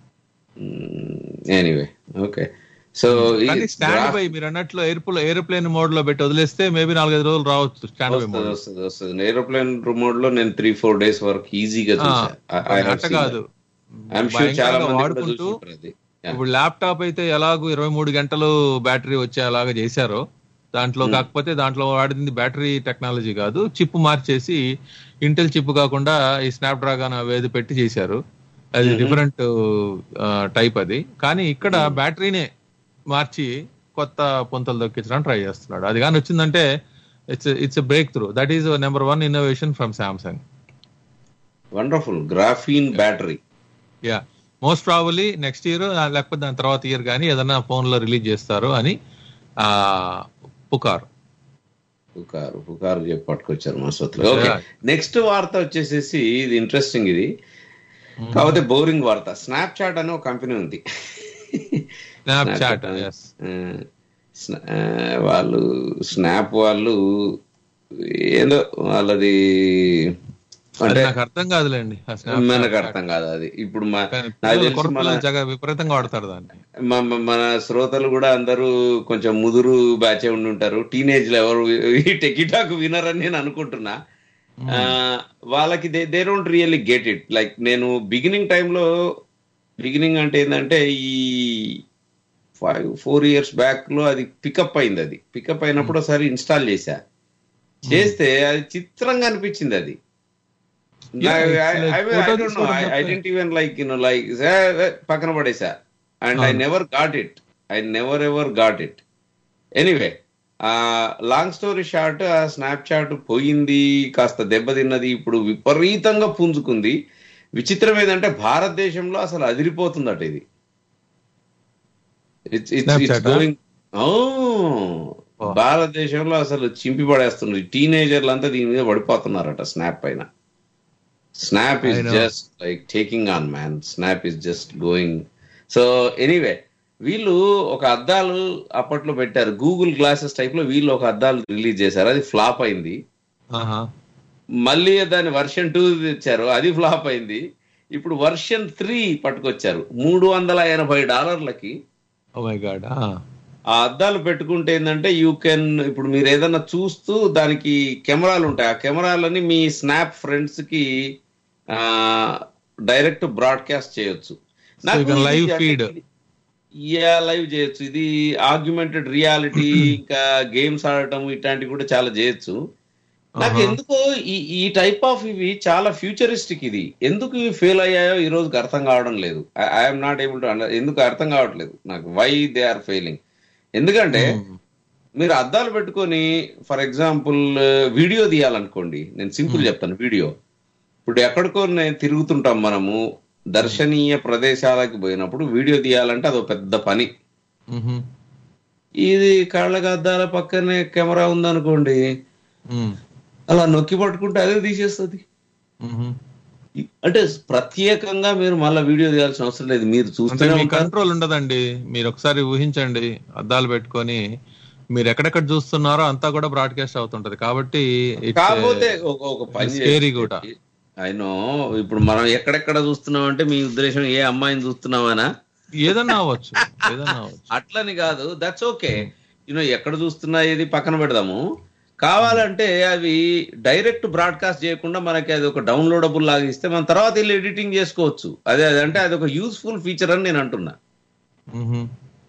ఎనీవే ఓకే సో కానీ స్టాండ్ బై మీరు అన్నట్లు ఎయిర్ప్లో ఎయిర్ప్లేన్ మోడ్ లో పెట్టి వదిలేస్తే మేబీ నాలుగైదు రోజులు రావచ్చు స్టాండ్ బై మోడ్ వస్తుంది వస్తుంది ఏరోప్లేన్ మోడ్ లో నేను త్రీ ఫోర్ డేస్ వరకు ఈజీగా చూసా అట్ట కాదు ఐఎమ్ షూర్ చాలా భయంకరంగా మంది కూడా వాడుకుంటూ చూసుంటారు అది Yeah. ఇప్పుడు ల్యాప్టాప్ అయితే ఎలాగో ఇరవై మూడు గంటలు బ్యాటరీ వచ్చేలాగా చేశారో దాంట్లో కాకపోతే దాంట్లో వాడింది బ్యాటరీ టెక్నాలజీ కాదు చిప్ మార్చేసి ఇంటెల్ చిప్ కాకుండా ఈ స్నాప్ డ్రాగన్ అవేది పెట్టి చేశారు అది డిఫరెంట్ టైప్ అది కానీ ఇక్కడ బ్యాటరీనే మార్చి కొత్త పొంతలు దొక్కించడానికి ట్రై చేస్తున్నాడు అది కానీ వచ్చిందంటే it's it's breakthrough that is number one innovation from Samsung wonderful graphene battery yeah most probably next year లేకపోతే దాని తర్వాత ఇయర్ కానీ ఏదైనా ఫోన్ లో రిలీజ్ చేస్తారు అని ఆ పుకారు పుకారు పుకారు చెప్పి పట్టుకొచ్చారు మా శ్రోతలు ఓకే నెక్స్ట్ వార్త వచ్చేసేసి ఇది ఇంట్రెస్టింగ్ ఇది కాకపోతే బోరింగ్ వార్త స్నాప్ చాట్ అనే ఒక కంపెనీ ఉంది స్నాప్ చాట్ ఆ, స్నా- ఆ, వాళ్ళు స్నాప్ వాళ్ళు ఏదో వాళ్ళది అంటే నాకు అర్థం కాదులేండి ఆ Snapchat. మనకు అర్థం కాదు అది ఇప్పుడు మా కానీ నాకు పిల్లలు, తెలిసి కుర్ర మన పిల్లలు జగ విపరీతంగా వాడతారు దాన్ని మ- మ- మన శ్రోతలు కూడా అందరూ కొంచెం ముదురు బ్యాచే ఉండి ఉంటారు టీనేజ్ లో ఎవరు ఈ టెకిటాక్ వినరని నేను అనుకుంటున్నా ఆ, వాళ్ళకి they they don't really get it like నేను బిగినింగ్ టైంలో బిగినింగ్ అంటే ఏంటంటే ఈ ఫైవ్ ఫోర్ ఇయర్స్ బ్యాక్ లో అది పికప్ అయింది అది పికప్ అయినప్పుడు ఒకసారి ఇన్స్టాల్ చేశా చేస్తే అది చిత్రంగా అనిపించింది అది Yeah, it's like photo తీసుకోవడం ఐ తప్పే. Didn't even like you know like పక్కన పడేసా and I never got it I never ever got it anyway long story short ఆ స్నాప్ చాట్ పోయింది కాస్త దెబ్బతిన్నది ఇప్పుడు విపరీతంగా పుంజుకుంది విచిత్రం ఏంటంటే భారతదేశంలో అసలు అదిరిపోతుందట ఇది it's it's it's Snapchat, going భారతదేశంలో అసలు చింపి పడేస్తున్నారు టీనేజర్లు అంతా దీని మీద పడిపోతున్నారట స్నాప్ పైన Snap is I know. Just like taking on man Snap is just going so anyway వీళ్ళు ఒక అద్దాలు అప్పట్లో పెట్టారు గూగుల్ గ్లాసెస్ టైప్ లో వీళ్ళు ఒక అద్దాలు రిలీజ్ చేశారు అది ఫ్లాప్ అయింది ఆహా మళ్ళీ దాని వర్షన్ టూ తెచ్చారు అది ఫ్లాప్ అయింది ఇప్పుడు వర్షన్ త్రీ పట్టుకొచ్చారు మూడు వందల ఎనభై డాలర్లకి ఓ మై గాడ్ ఆ అద్దాలు పెట్టుకుంటే ఏంటంటే యూ కెన్ ఇప్పుడు మీరు ఏదన్నా చూస్తూ దానికి కెమెరాలు ఉంటాయి ఆ కెమెరాలని మీ స్నాప్ ఫ్రెండ్స్ కి డైరెక్ట్ బ్రాడ్కాస్ట్ చేయొచ్చు you can live feed. Yeah live చేయొచ్చు ఇది ఆర్గ్యుమెంటెడ్ రియాలిటీ ఇంకా గేమ్స్ ఆడటం ఇట్లాంటివి కూడా చాలా చేయొచ్చు నాకు ఆహా. ఎందుకో ఈ ఈ టైప్ ఆఫ్ ఇవి చాలా ఫ్యూచరిస్టిక్ ఇది ఎందుకు ఇవి ఫెయిల్ అయ్యాయో ఈ రోజుకి అర్థం కావడం లేదు ఐఎమ్ నాట్ ఏబుల్ టు ఎందుకు అర్థం కావట్లేదు నాకు వై దే ఆర్ ఫెయిలింగ్ ఎందుకంటే మీరు అద్దాలు పెట్టుకొని ఫర్ ఎగ్జాంపుల్ వీడియో తీయాలనుకోండి నేను సింపుల్ చెప్తాను వీడియో ఇప్పుడు ఎక్కడికో నేను తిరుగుతుంటాం మనము దర్శనీయ ప్రదేశాలకు పోయినప్పుడు వీడియో తీయాలంటే అదో పెద్ద పని ఇది కళ్ళకి అద్దాల పక్కనే కెమెరా ఉందనుకోండి అలా నొక్కి పట్టుకుంటే అదే తీసేస్తుంది అంటే ప్రత్యేకంగా మీరు మళ్ళీ వీడియో తీయాల్సిన అవసరం లేదు మీరు అంటే చూస్తూనే మీ ఉంటారు కంట్రోల్ ఉండదండి మీరు ఒకసారి ఊహించండి అద్దాలు పెట్టుకొని మీరు ఎక్కడెక్కడ చూస్తున్నారో అంతా కూడా బ్రాడ్కాస్ట్ అవుతుంటది కాబట్టి it's a- కాకపోతే ఒక ఒక పని scary కూడా అయినో ఇప్పుడు మనం ఎక్కడెక్కడ చూస్తున్నాం అంటే మీ ఉద్దేశం ఏ అమ్మాయిని చూస్తున్నామనా ఏదన్నా అవ్వచ్చు ఏదన్నా అవ్వచ్చు అట్లని కాదు దట్స్ ఓకే యూనో ఎక్కడ చూస్తున్నా ఏది పక్కన పెడదాము కావాలంటే అవి డైరెక్ట్ బ్రాడ్కాస్ట్ చేయకుండా మనకి అది ఒక డౌన్లోడబుల్ లాగా ఇస్తే మనం తర్వాత వెళ్ళి ఎడిటింగ్ చేసుకోవచ్చు అదే అదే అంటే అది ఒక యూస్ఫుల్ ఫీచర్ అని నేను అంటున్నా మ్మ్.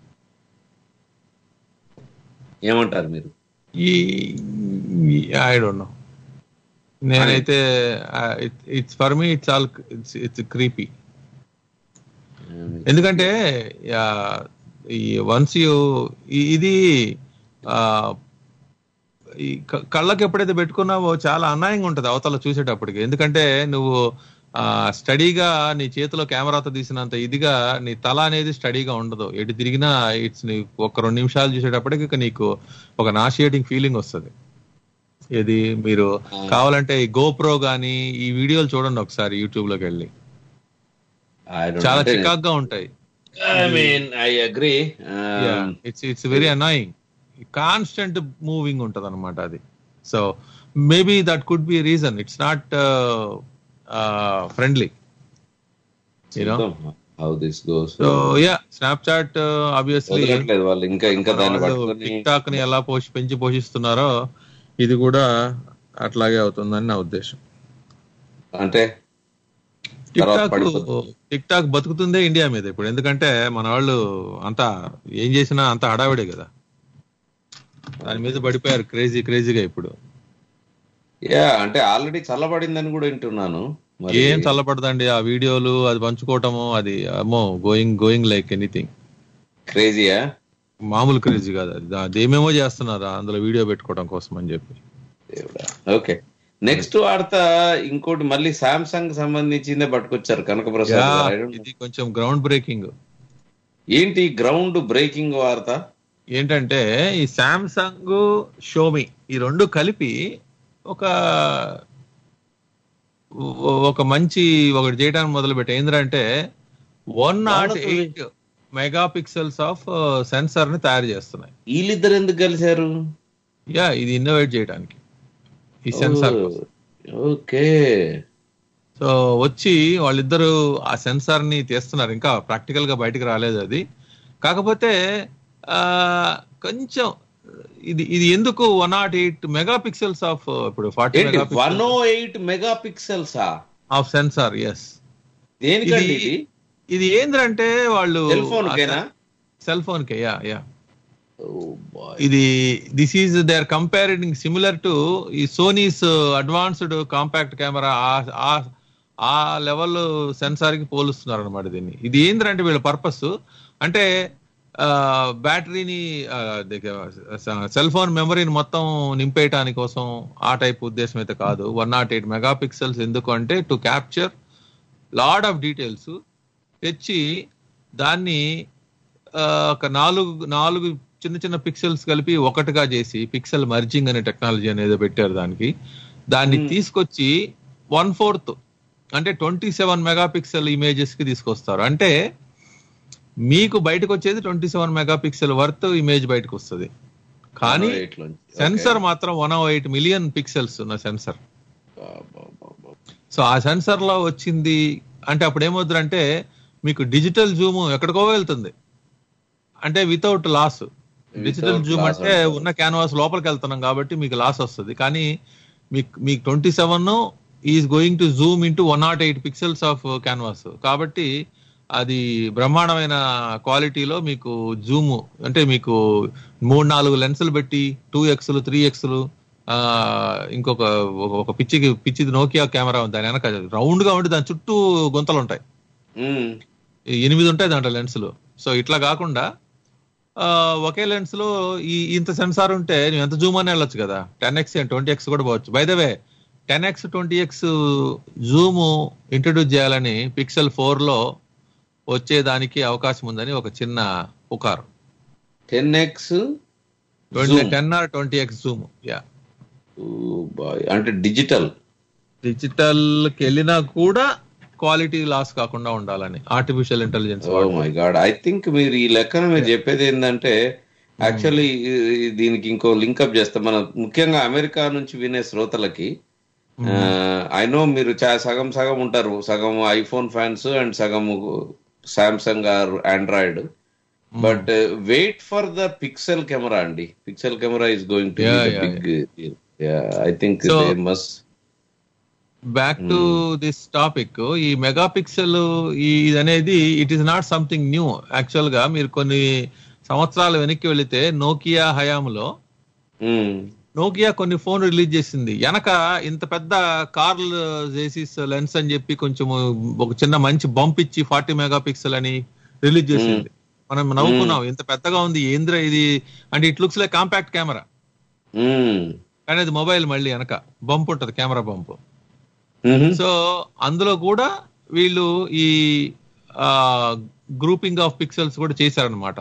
ఏమంటారు మీరు ఈ ఐ డోంట్ నో నేనైతే it's for me it's all it's it's creepy ఎందుకంటే యా, ఈ వన్స్ యూ ఇది ఆ, ఈ క- కళ్ళకి ఎప్పుడైతే పెట్టుకున్నావో చాలా అన్యాయంగా ఉంటది అవతల చూసేటప్పటికి ఎందుకంటే నువ్వు ఆ స్టడీగా నీ చేతిలో కెమెరాతో తీసినంత ఇదిగా నీ తల అనేది స్టడీగా ఉండదు ఎటు తిరిగినా ఇట్స్ నీ ఒక రెండు నిమిషాలు చూసేటప్పటికి ఇక నీకు ఒక నాషియేటింగ్ ఫీలింగ్ వస్తుంది ఇది మీరు కావాలంటే ఈ గోప్రో గానీ ఈ వీడియోలు చూడండి ఒకసారి యూట్యూబ్ లోకి వెళ్ళి చాలా చికాగ్గా ఉంటాయి I mean I agree it's it's very annoying constant moving ఉంటది అనమాట అది so maybe that could be reason it's not friendly you know how this goes so yeah Snapchat obviously వదలట్లేదు వాళ్ళు ఇంకా ఇంకా దాన్ని పట్టుకొని టిక్ టాక్ ని ఎలా పోషి పెంచి పోషిస్తున్నారో ఇది కూడా అట్లాగే అవుతుందని నా ఉద్దేశం అంటే టిక్ తర్వాత టాక్ పడిపోతుంది. టిక్ టాక్ బతుకుతుందే ఇండియా మీద ఇప్పుడు ఎందుకంటే మన వాళ్ళు అంతా ఏం చేసినా అంత హడావిడే కదా దాని మీద పడిపోయారు క్రేజీ క్రేజీగా ఇప్పుడు యా అంటే ఆల్రెడీ చల్లబడిందని కూడా వింటున్నాను మరి ఏం చల్లబడదండి ఆ వీడియోలు అది పంచుకోవటము అది అమ్మో గోయింగ్ గోయింగ్ లైక్ ఎనీథింగ్ క్రేజీయా మామూలు క్రేజీ కాదు అది దా- అదేమేమో చేస్తున్నారు అందులో వీడియో పెట్టుకోవడం కోసం అని చెప్పి ఓకే నెక్స్ట్ వార్త ఇంకోటి మళ్ళీ సామ్సంగ్ సంబంధించిందే పట్టుకొచ్చారు కనకప్రసాద్ యా, గారు. I don't know. ఇది కొంచెం గ్రౌండ్ బ్రేకింగ్ ఏంటి గ్రౌండ్ బ్రేకింగ్ వార్త ఏంటంటే ఈ శాంసంగ్ షోమి ఈ రెండు కలిపి ఒక ఒక మంచి ఒకటి చేయడానికి మొదలు పెట్టి ఏంటంటే one nought eight megapixels of sensor ని తయారు చేస్తున్నాయి వీళ్ళిద్దరు ఎందుకు కలిశారు యా ఇది ఇన్నోవేట్ చేయడానికి ఈ సెన్సార్ ఓకే సో వచ్చి వాళ్ళిద్దరు ఆ సెన్సార్ ని తీస్తున్నారు ఇంకా ప్రాక్టికల్ గా బయటకు రాలేదు అది కాకపోతే ఆ కొంచెం ఇది ఇది ఎందుకు one nought eight megapixels of ఇప్పుడు ఫార్టీ ఏంటి mega one o eight mega పిక్సెల్సా ఆఫ్ సెన్సార్ ఎస్ దేనికండి ఇది- ఇది ఇది ఏంద్రంటే వాళ్ళు సెల్ ఫోన్ కేనా సెల్ ఫోన్ కే యా యా ఇది this is they are comparing similar to ఈ సోనీస్ అడ్వాన్స్డ్ కాంపాక్ట్ కెమెరా ఆ లెవెల్ సెన్సార్ కి పోలుస్తున్నారు అనమాట దీన్ని ఇది ఏంటంటే వీళ్ళ పర్పస్ అంటే బ్యాటరీని సెల్ ఫోన్ మెమరీని మొత్తం నింపేయటానికి కోసం ఆ టైప్ ఉద్దేశం అయితే కాదు one nought eight megapixels ఎందుకు అంటే to capture lot of details తెచ్చి దాన్ని ఆ, ఒక నాలుగు నాలుగు చిన్న చిన్న పిక్సెల్స్ కలిపి ఒకటిగా చేసి పిక్సెల్ మర్జింగ్ అనే టెక్నాలజీ అనేది పెట్టారు దానికి దాన్ని తీసుకొచ్చి వన్ ఫోర్త్ అంటే twenty seven megapixel images కి తీసుకొస్తారు అంటే మీకు బయటకు వచ్చేది twenty seven megapixel worth image బయటకు వస్తుంది కానీ 108 లోంచి. Okay. సెన్సర్ మాత్రం వన్ ఎయిట్ మిలియన్ పిక్సెల్స్ ఉన్న సెన్సర్ సో ఆ సెన్సర్ లో వచ్చింది అంటే అప్పుడు ఏమవుతుందంటే మీకు డిజిటల్ జూమ్ ఎక్కడికో వెళ్తుంది అంటే without loss digital zoom loss అంటే ఉన్న క్యాన్వాస్ లోపలికి వెళ్తున్నాం కాబట్టి మీకు లాస్ వస్తుంది కానీ మీకు మీకు twenty seven is going to zoom into one nought eight pixels of canvas కాబట్టి అది బ్రహ్మాండమైన క్వాలిటీలో మీకు జూమ్ అంటే మీకు మూడు నాలుగు లెన్సులు పెట్టి టూ ఎక్స్లు త్రీ ఎక్స్లు ఇంకొక ఒక- ఒక పిచ్చికి పిచ్చిది నోకియా కెమెరా ఉంది దాని వెనక రౌండ్ గా ఉండి దాని చుట్టూ గుంతలు ఉంటాయి మ్మ్. ఈ ఎనిమిది ఉంటాయి దాంట్లో లెన్సులు సో ఇట్లా కాకుండా ఆ, ఒకే లెన్స్ లో ఈ ఇంత సెన్సార్ ఉంటే నువ్వు ఎంత జూమ్ అని వెళ్ళొచ్చు కదా టెన్ ఎక్స్ ట్వంటీ ఎక్స్ కూడా పోవచ్చు by the way ten X twenty X zoom introduce చేయాలని పిక్సెల్ ఫోర్ లో వచ్చేదానికి అవకాశం ఉందని ఒక చిన్న పుకారు ten X ten or twenty X zoom yeah అంటే డిజిటల్ డిజిటల్ కి వెళ్ళినా కూడా క్వాలిటీ లాస్ కాకుండా ఉండాలని artificial intelligence oh my God I think మీరు ఈ లెక్కన మీరు చెప్పేది ఏంటంటే యాక్చువల్లీ దీనికి ఇంకో లింకప్ చేస్తాం మన ముఖ్యంగా అమెరికా నుంచి వినే శ్రోతలకి ఐ నో మీరు చా- సగం సగం ఉంటారు సగం ఐఫోన్ ఫ్యాన్స్ అండ్ సగం Samsung or Android but wait for the Pixel camera అండి Pixel camera is going to Yeah, yeah, big I think So- they must back to this topic ఈ మెగా పిక్సెల్ ఇది అనేది it is not something new actual గా మీరు కొన్ని సంవత్సరాలు వెనక్కి వెళితే నోకియా హయాంలో నోకియా కొన్ని ఫోన్ రిలీజ్ చేసింది వెనక ఇంత పెద్ద కార్ల్ జేసిస్ లెన్స్ అని చెప్పి కొంచెం ఒక చిన్న మంచి బంప్ ఇచ్చి ఫార్టీ మెగా పిక్సెల్ అని రిలీజ్ చేసింది మనం నవ్వుకున్నాం ఇంత పెద్దగా ఉంది ఏంద్ర ఇది అంటే it looks like compact camera కానీ అది మొబైల్ మళ్ళీ వెనక బంప్ ఉంటది కెమెరా బంప్ సో అందులో కూడా వీళ్ళు ఈ గ్రూపింగ్ ఆఫ్ పిక్సెల్స్ కూడా చేశారనమాట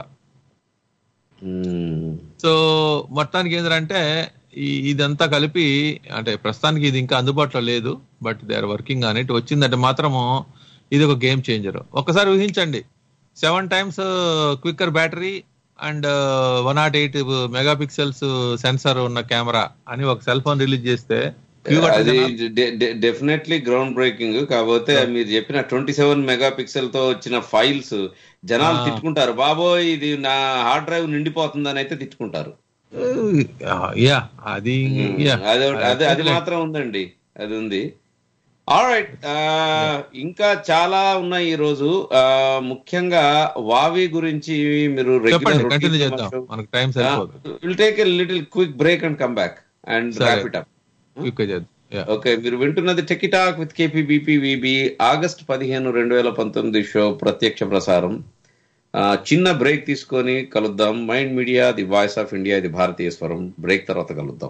సో మొత్తానికి ఏంటంటే ఈ ఇదంతా కలిపి అంటే ప్రస్తుతానికి ఇది ఇంకా అందుబాటులో లేదు but they are working on it వచ్చిందంటే మాత్రము ఇది ఒక గేమ్ చేంజర్ ఒకసారి ఊహించండి seven times quicker battery and one nought eight megapixels sensor ఉన్న కెమెరా అని ఒక సెల్ ఫోన్ రిలీజ్ చేస్తే క్యూ అది డెఫినెట్లీ గ్రౌండ్ బ్రేకింగ్ కాకపోతే మీరు చెప్పిన ట్వంటీ సెవెన్ మెగా పిక్సెల్ తో వచ్చిన ఫైల్స్ జనాలు తిట్టుకుంటారు బాబోయ్ ఇది నా హార్డ్ డ్రైవ్ నిండిపోతుందని అయితే తిట్టుకుంటారు యా అది yeah. అది ఒకటి- అది అది మాత్రం ఉందండి అది ఉంది ఆల్రైట్ ఇంకా చాలా ఉన్నాయి ఈ రోజు ఆ, ముఖ్యంగా వావి గురించి మీరు చెప్పండి కంటిన్యూ చేద్దాం మనకు టైం సరిపోదు will take a little quick break and come back and సరే. ర్యాప్ ఇట్ అప్ క్విక్ చేద్దాం Yeah. ఓకే మీరు వింటున్నది టెకిటాక్ విత్ కేపీబీపీవీబీ ఆగస్ట్ పదిహేను రెండు వేల పంతొమ్మిది షో ప్రత్యక్ష ప్రసారం ఆ, చిన్న బ్రేక్ తీసుకొని కలుద్దాం Mind media the voice of India ఇది భారతీయ స్వరం బ్రేక్ తర్వాత కలుద్దాం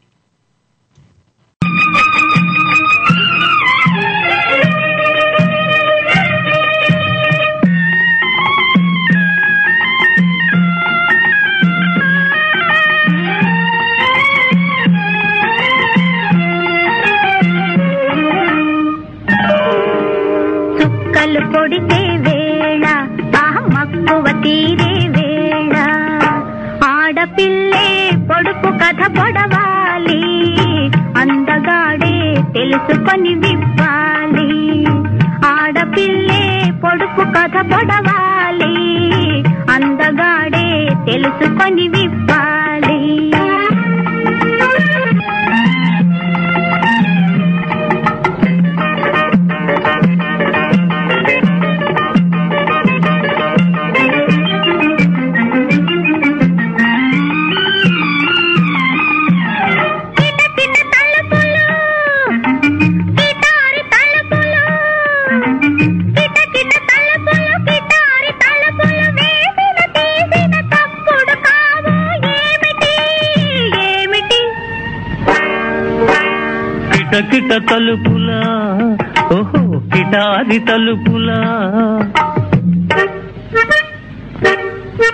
చుక్కలు పొడితే వేళ ఆహ మక్కువ తీరే వేళ ఆడపిల్లే పొడుపు కథ పొడవాలి అందగాడే తెలుసుకొని విప్పాలి ఆడపిల్లే పొడుపు కథ పొడవాలి అందగాడే తెలుసుకొని విప్పాలి కిటకిట తలుపులు కిటారి తలుపులు కిటకిట తలుపులు కిటారి తలుపులు వేసిన తీసిన తప్పుడు కావు ఏమిటి ఏమిటి కిటకిట తలుపులా ఓహో కిటారి తలుపులా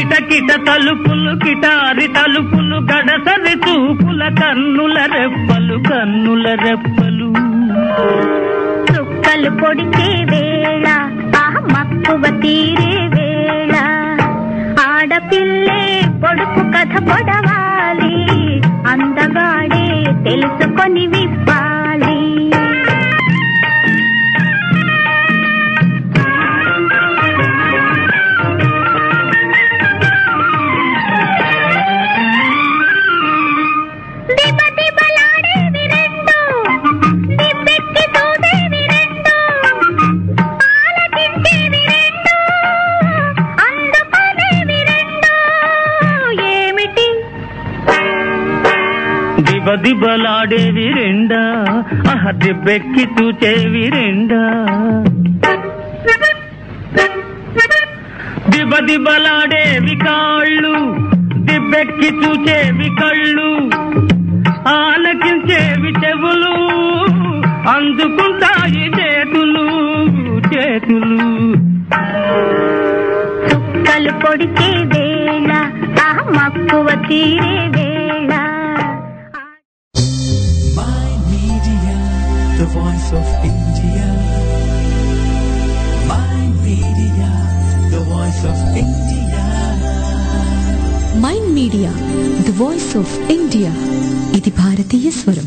కిటకిట తలుపులు కిటారి తలుపులు గడసరి చూపుల కన్నుల రెప్పలు కన్నుల రెప్పలు చుక్కలు పొడిచే వేళ ఆ మక్కువ తీరే వేళ ఆడపిల్లే పొడుపు కథ పొడవాలి అందగాడే తెలుసుకొని విప్పాలి దిబ దిబలాడేవి రెండు దిబ్బెక్కి తోసేవి రెండు ఆలకించేవి రెండు అందుకునేవి రెండు ఏమిటి దిబ దిబలాడేవి రెండా ఆహ దిబ్బెక్కి చూచేవి రెండా దిబ దిబలాడేవి కాళ్ళు దిబ్బెక్కి చూచేవి కళ్ళు ఆలకించేవి చెవులు అందుకుంటాయి చేతులు చేతులు చుక్కలు పొడిచే వేళ ఆ మక్కువ తీరే వేళ Mind Media, the voice of India. Mind Media, the voice of India. Mind media the voice of India ఇది భారతీయ స్వరం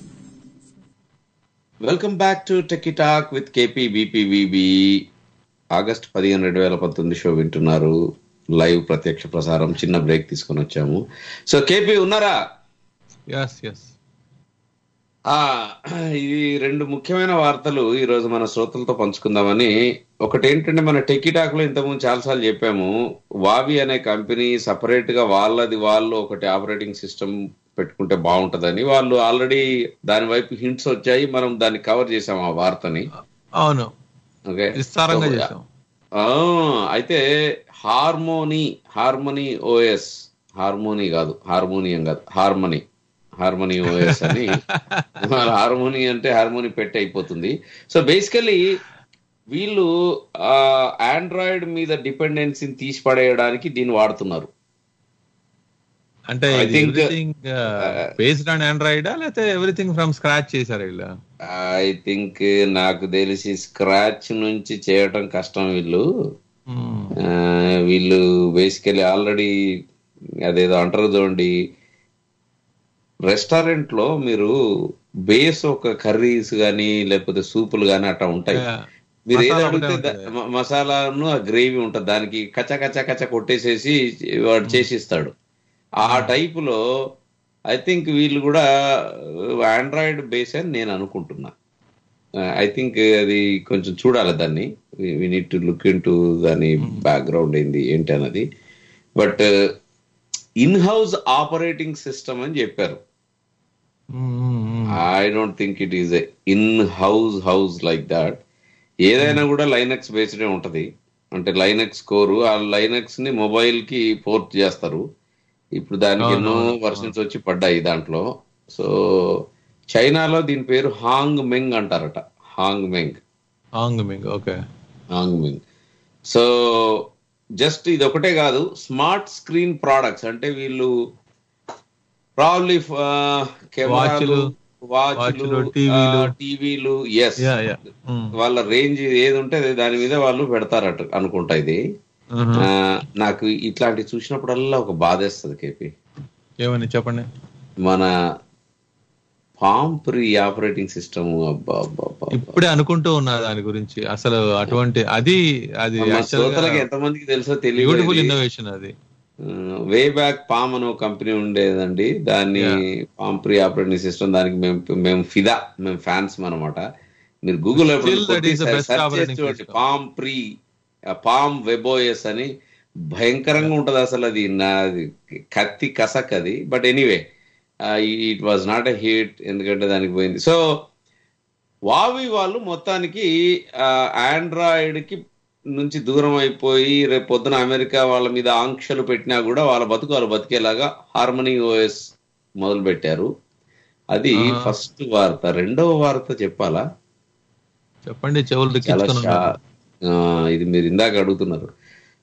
welcome back to techie talk with KP BPVB August పదిహేను రెండు వేల పంతొమ్మిది షో వింటున్నారు లైవ్ ప్రత్యక్ష ప్రసారం చిన్న బ్రేక్ తీసుకొని వచ్చాము సో కేపీ ఉన్నారా ఎస్ ఎస్ ఆ ఇది రెండు ముఖ్యమైన వార్తలు ఈ రోజు మన శ్రోతలతో పంచుకుందామని ఒకటి ఏంటంటే మన టెక్కిటాక్ లో ఇంతకుముందు చాలాసార్లు చెప్పాము వావి అనే కంపెనీ సపరేట్ గా వాళ్ళది వాళ్ళు ఒకటి ఆపరేటింగ్ సిస్టమ్ పెట్టుకుంటే బాగుంటదని వాళ్ళు ఆల్రెడీ దాని వైపు హింట్స్ వచ్చాయి మనం దాన్ని కవర్ చేసాం ఆ వార్తని అవును ఓకే విస్తారంగా So, చేసాం ఆ, అయితే హార్మోనీ హార్మోనీ ఓఎస్ హార్మోనీ కాదు హార్మోనియం కాదు హార్మనీ హార్మోనీ ఓఎస్ అని హార్మోనీ అంటే హార్మోనీ పెట్టి అయిపోతుంది సో బేసికలీ వీళ్ళు ఆండ్రాయిడ్ మీద డిపెండెన్సీని తీసి పడేయడానికి దీన్ని వాడుతున్నారు అంటే I think, everything based on ఆండ్రాయిడా లేకపోతే ఎవ్రీథింగ్ ఫ్రమ్ స్క్రాచ్ చేశారు వీళ్ళు ఐ థింక్ నాకు తెలిసి స్క్రాచ్ నుంచి చేయటం కష్టం వీళ్ళు ఆ, వీళ్ళు బేసికలీ ఆల్రెడీ అదేదో అంటారు చూడండి రెస్టారెంట్ లో మీరు బేస్ ఒక కర్రీస్ గానీ లేకపోతే సూపులు గానీ అట్లా ఉంటాయి Yeah. మీరు ఏది మసాలా అడిగితే ఒకటే దా- ఉంటుంది. మ- మసాలాను ఆ గ్రేవీ ఉంటది దానికి కచ్చ కచ్చ కచ్చ కొట్టేసేసి వాడు చేసిస్తాడు ఆ టైప్ లో ఐ థింక్ వీళ్ళు కూడా ఆండ్రాయిడ్ బేస్ అని నేను అనుకుంటున్నా ఐ థింక్ అది కొంచెం చూడాలి దాన్ని we need to look into దాని బ్యాక్గ్రౌండ్ ఏంది ఏంటి అన్నది but in house operating system అని చెప్పారు I don't think it is in house house like that ఏదైనా కూడా లైనక్స్ బేస్డే ఉంటది అంటే లైనక్స్ కోరు ఆ లైనక్స్ ని మొబైల్ కి పోర్ట్ చేస్తారు ఇప్పుడు దానికి అవును, ఎన్నో అవును, వర్షన్స్ వచ్చి పడ్డాయి దాంట్లో సో చైనాలో దీని పేరు హాంగ్ మెంగ్ అంటారట Hong Meng Ang Ming okay Hong Meng so just ఇది ఒకటే కాదు స్మార్ట్ స్క్రీన్ ప్రోడక్ట్స్ అంటే వీళ్ళు ప్రాబ్లీ కెమెరాలు వాచ్లు, వాచ్లు వాచ్లు, టీవీలు. టీవీలు ఎస్ యా యా వాళ్ళ రేంజ్ ఏది ఉంటే అది దాని మీద వాళ్ళు పెడతారట అనుకుంటా ఇది ఆ, నాకు ఇట్లాంటివి చూసినప్పుడల్లా ఒక బాధేస్తుంది కేపీ ఏమని చెప్పండి మన పామ్ ప్రీ ఆపరేటింగ్ సిస్టమ్ అబ్బా అబ్బా అబ్బా ఇప్పుడే అనుకుంటూ ఉన్నా దాని గురించి అసలు అటువంటి అది అది మన శ్రోతలకి ఎంతమందికి తెలుసో బ్యూటిఫుల్ తెలియదు ఇన్నోవేషన్ అది వే బ్యాక్ పామ్ అనే ఒక కంపెనీ ఉండేదండి దాన్ని పామ్ ప్రీ ఆపరేటింగ్ సిస్టమ్ దానికి మేము మేము ఫిదా మేము ఫ్యాన్స్ అనమాట మీరు Google Still that is the best operating చూడండి system. Palm Pre Palm webOS అని భయంకరంగా ఉంటది అసలు అది నాది కత్తి కసక్ అది but anyway it was not a hit ఎందుకంటే దానికి పోయింది సో వావి వాళ్ళు మొత్తానికి ఆండ్రాయిడ్ కి నుంచి దూరం అయిపోయి రేపు పొద్దున అమెరికా వాళ్ళ మీద ఆంక్షలు పెట్టినా కూడా వాళ్ళ బతుకు వాళ్ళు బతికేలాగా హార్మనీ ఓఎస్ మొదలు పెట్టారు అది ఆహా. ఫస్ట్ వార్త రెండవ వార్త చెప్పాలా చెప్పండి చెవులు చాలా దిక్కించుకొని షా- ఆ, ఇది మీరు ఇందాక అడుగుతున్నారు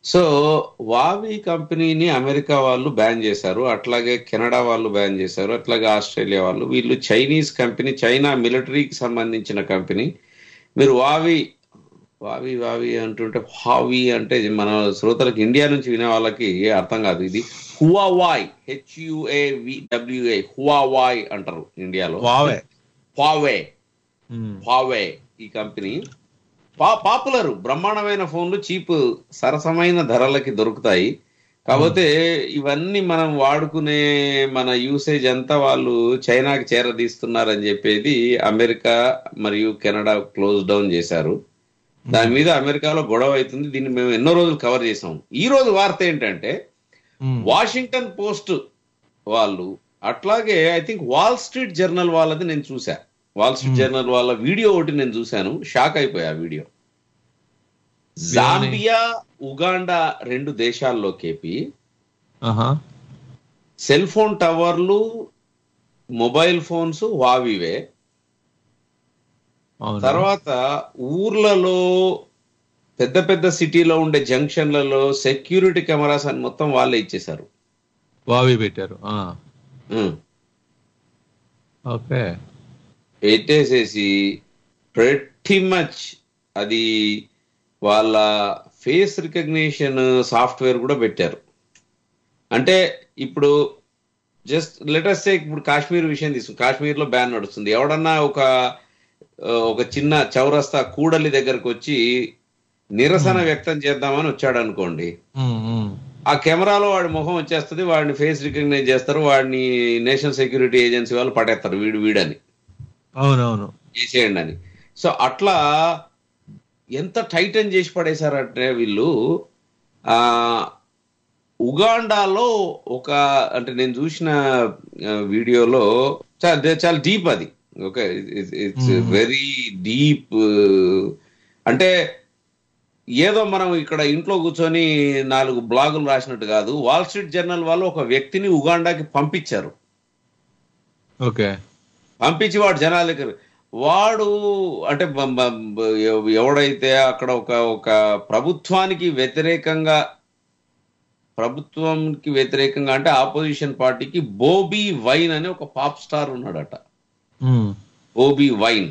సో వావి కంపెనీని అమెరికా వాళ్ళు బ్యాన్ చేశారు అట్లాగే కెనడా వాళ్ళు బ్యాన్ చేశారు అట్లాగే ఆస్ట్రేలియా వాళ్ళు వీళ్ళు చైనీస్ కంపెనీ చైనా మిలిటరీకి సంబంధించిన కంపెనీ మీరు వావి వావి వావి అంటుంటే హావి అంటే మన శ్రోతలకు ఇండియా నుంచి వినే వాళ్ళకి అర్థం కాదు ఇది హువావాయ్ హెచ్యుఏ విడబ్ల్యూఏ హువావాయ్ అంటారు ఇండియాలో వావే పావే పావే ఈ కంపెనీ పా పాపులర్ బ్రహ్మాండమైన ఫోన్లు చీప్ సరసమైన ధరలకి దొరుకుతాయి కాకపోతే ఇవన్నీ మనం వాడుకునే మన యూసేజ్ అంతా వాళ్ళు చైనాకి చేరదీస్తున్నారని చెప్పేది అమెరికా మరియు కెనడా క్లోజ్ డౌన్ చేశారు దాని మీద అమెరికాలో గొడవ అవుతుంది దీన్ని మేము ఎన్నో రోజులు కవర్ చేసాం ఈ రోజు వార్త ఏంటంటే వాషింగ్టన్ పోస్ట్ వాళ్ళు అట్లాగే I think Wall Street Journal వాళ్ళది నేను చూసా వాల్ స్ట్రీట్ జర్నల్ వాళ్ళ వీడియో ఒకటి నేను చూశాను షాక్ అయిపోయా ఆ వీడియో జాంబియా ఉగాండా రెండు దేశాల్లో కేపి సెల్ ఫోన్ టవర్లు మొబైల్ ఫోన్స్ వావివే తర్వాత ఊర్లలో పెద్ద పెద్ద సిటీలో ఉండే జంక్షన్లలో సెక్యూరిటీ కెమెరాస్ అని మొత్తం వాళ్ళే ఇచ్చేశారు వావి పెట్టారు ఉమ్. ఓకే పెట్టేసేసి ప్రతి మచ్ అది వాళ్ళ ఫేస్ రికగ్నిషన్ సాఫ్ట్వేర్ కూడా పెట్టారు అంటే ఇప్పుడు జస్ట్ లెటర్స్ ఇప్పుడు కాశ్మీర్ విషయం తీసుకు కాశ్మీర్ లో బ్యాన్ నడుస్తుంది ఎవడన్నా ఒక ఆ, ఒక చిన్న చౌరస్తా కూడలి దగ్గరకు వచ్చి నిరసన వ్యక్తం చేద్దామని వచ్చాడు అనుకోండి ఆ కెమెరాలో వాడి ముఖం వచ్చేస్తుంది వాడిని ఫేస్ రికగ్నైజ్ చేస్తారు వాడిని నేషనల్ సెక్యూరిటీ ఏజెన్సీ వాళ్ళు పడేస్తారు వీడు వీడని అవునవును చేసేయండి అని సో అట్లా ఎంత టైటన్ చేసి పడేశారంటే వీళ్ళు ఆ ఉగాండాలో ఒక అంటే నేను చూసిన ఆ, వీడియోలో చాలా చాలా డీప్ అది ఓకే ఇట్స్ వెరీ డీప్ అంటే ఏదో మనం ఇక్కడ ఇంట్లో కూర్చొని నాలుగు బ్లాగులు రాసినట్టు కాదు వాల్ స్ట్రీట్ జర్నల్ వాళ్ళు ఒక వ్యక్తిని ఉగాండాకి పంపించారు ఓకే పంపించి వాడు జనాల దగ్గర వాడు అంటే బ- బ- బ- ఎవ- ఎవడైతే అక్కడ ఒక ఒక ప్రభుత్వానికి వ్యతిరేకంగా ప్రభుత్వంకి వ్యతిరేకంగా అంటే ఆపోజిషన్ పార్టీకి బోబీ వైన్ అనే ఒక పాప్ స్టార్ ఉన్నాడట బోబీ వైన్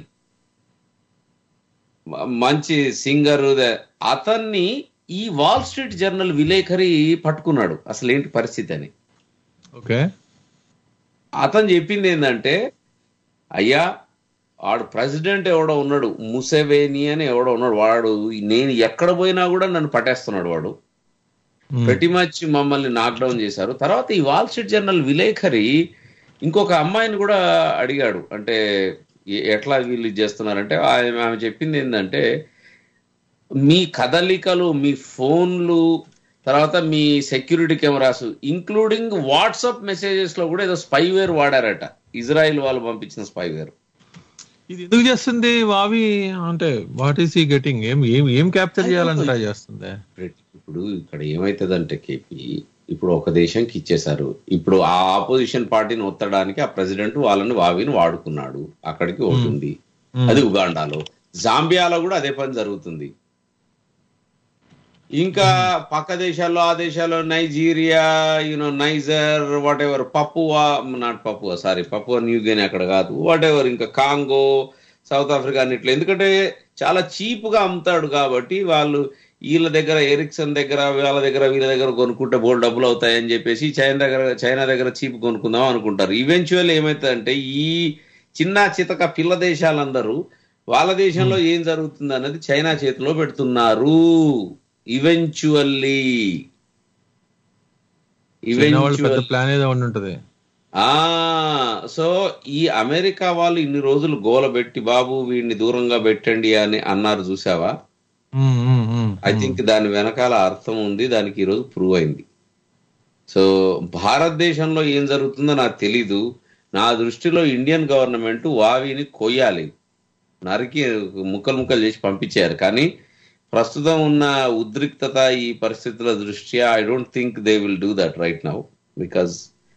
మ- మంచి సింగర్ అతన్ని ఈ వాల్ స్ట్రీట్ జర్నల్ విలేకరి పట్టుకున్నాడు అసలు ఏంటి పరిస్థితి అని ఓకే అతను చెప్పింది ఏంటంటే అయ్యా వాడు ప్రెసిడెంట్ ఎవడో ఉన్నాడు ముసెవేని అని ఎవడో ఉన్నాడు వాడు నేను ఎక్కడ పోయినా కూడా నన్ను పట్టేస్తున్నాడు వాడు ప్రతి మచ్ మమ్మల్ని నాక్డౌన్ చేశారు తర్వాత ఈ వాల్ స్ట్రీట్ జర్నల్ విలేకరి ఇంకొక అమ్మాయిని కూడా అడిగాడు అంటే ఎ- ఎట్లా వీళ్ళు ఇది చేస్తున్నారంటే ఆమె ఆమె చెప్పింది ఏంటంటే మీ కదలికలు మీ ఫోన్లు తర్వాత మీ security cameras including WhatsApp messages లో కూడా ఏదో స్పైవేర్ వాడారట ఇజ్రాయిల్ వాళ్ళు పంపించిన స్పైవేర్ ఇది ఎందుకు చేస్తుంది వావి అంటే వాట్ ఈస్ ఈ గెటింగ్ ఏం ఏం ఏం క్యాప్చర్ చేయాలని ట్రై చేస్తుంది ఇప్పుడు ఇక్కడ ఏమైతుందంటే కేపీ ఇప్పుడు ఒక దేశంకి ఇచ్చేశారు ఇప్పుడు ఆ ఆపోజిషన్ పార్టీని ఒత్తడానికి ఆ ప్రెసిడెంట్ వాళ్ళని వావిని వాడుకున్నాడు అక్కడికి ఒకటి ఉంది అది ఉగాండాలో జాంబియాలో కూడా అదే పని జరుగుతుంది ఇంకా పక్క దేశాల్లో ఆ దేశాల్లో Nigeria you know Niger whatever Papua not Papua sorry Papua New Guinea అక్కడ కాదు వాట్ ఎవర్ ఇంకా కాంగో సౌత్ ఆఫ్రికా అన్నిట్లో ఎందుకంటే చాలా చీప్ గా అమ్ముతాడు కాబట్టి వాళ్ళు వీళ్ళ దగ్గర ఎరిక్సన్ దగ్గర వీళ్ళ దగ్గర వీళ్ళ దగ్గర కొనుక్కుంటే బోల్ డబ్బులు అవుతాయని చెప్పేసి చైనా దగ్గర చైనా దగ్గర చీప్ కొనుక్కుందాం అనుకుంటారు ఈవెన్చువల్ ఏమైతుందంటే ఈ చిన్న చితక పిల్ల దేశాలందరూ వాళ్ళ దేశంలో ఏం జరుగుతుంది అన్నది చైనా చేతిలో పెడుతున్నారు ఈవెన్చువల్లీ చైనా వాళ్ళు పెద్ద ప్లాన్ ఏదో ఉండి ఉంటది ఆ సో ఈ అమెరికా వాళ్ళు ఇన్ని రోజులు గోల పెట్టి బాబు వీడిని దూరంగా పెట్టండి అని అన్నారు చూసావా మ్మ్, మ్మ్, మ్మ్. ఐ థింక్ దాని వెనకాల అర్థం ఉంది దానికి ఈరోజు ప్రూవ్ అయింది సో భారతదేశంలో ఏం జరుగుతుందో నాకు తెలీదు నా దృష్టిలో ఇండియన్ గవర్నమెంట్ వావిని కొయ్యాలి నరికి ముక్కలు ముక్కలు చేసి పంపించారు కానీ ప్రస్తుతం ఉన్న ఉద్రిక్తత ఈ పరిస్థితుల దృష్ట్యా I don't think they will do that right now because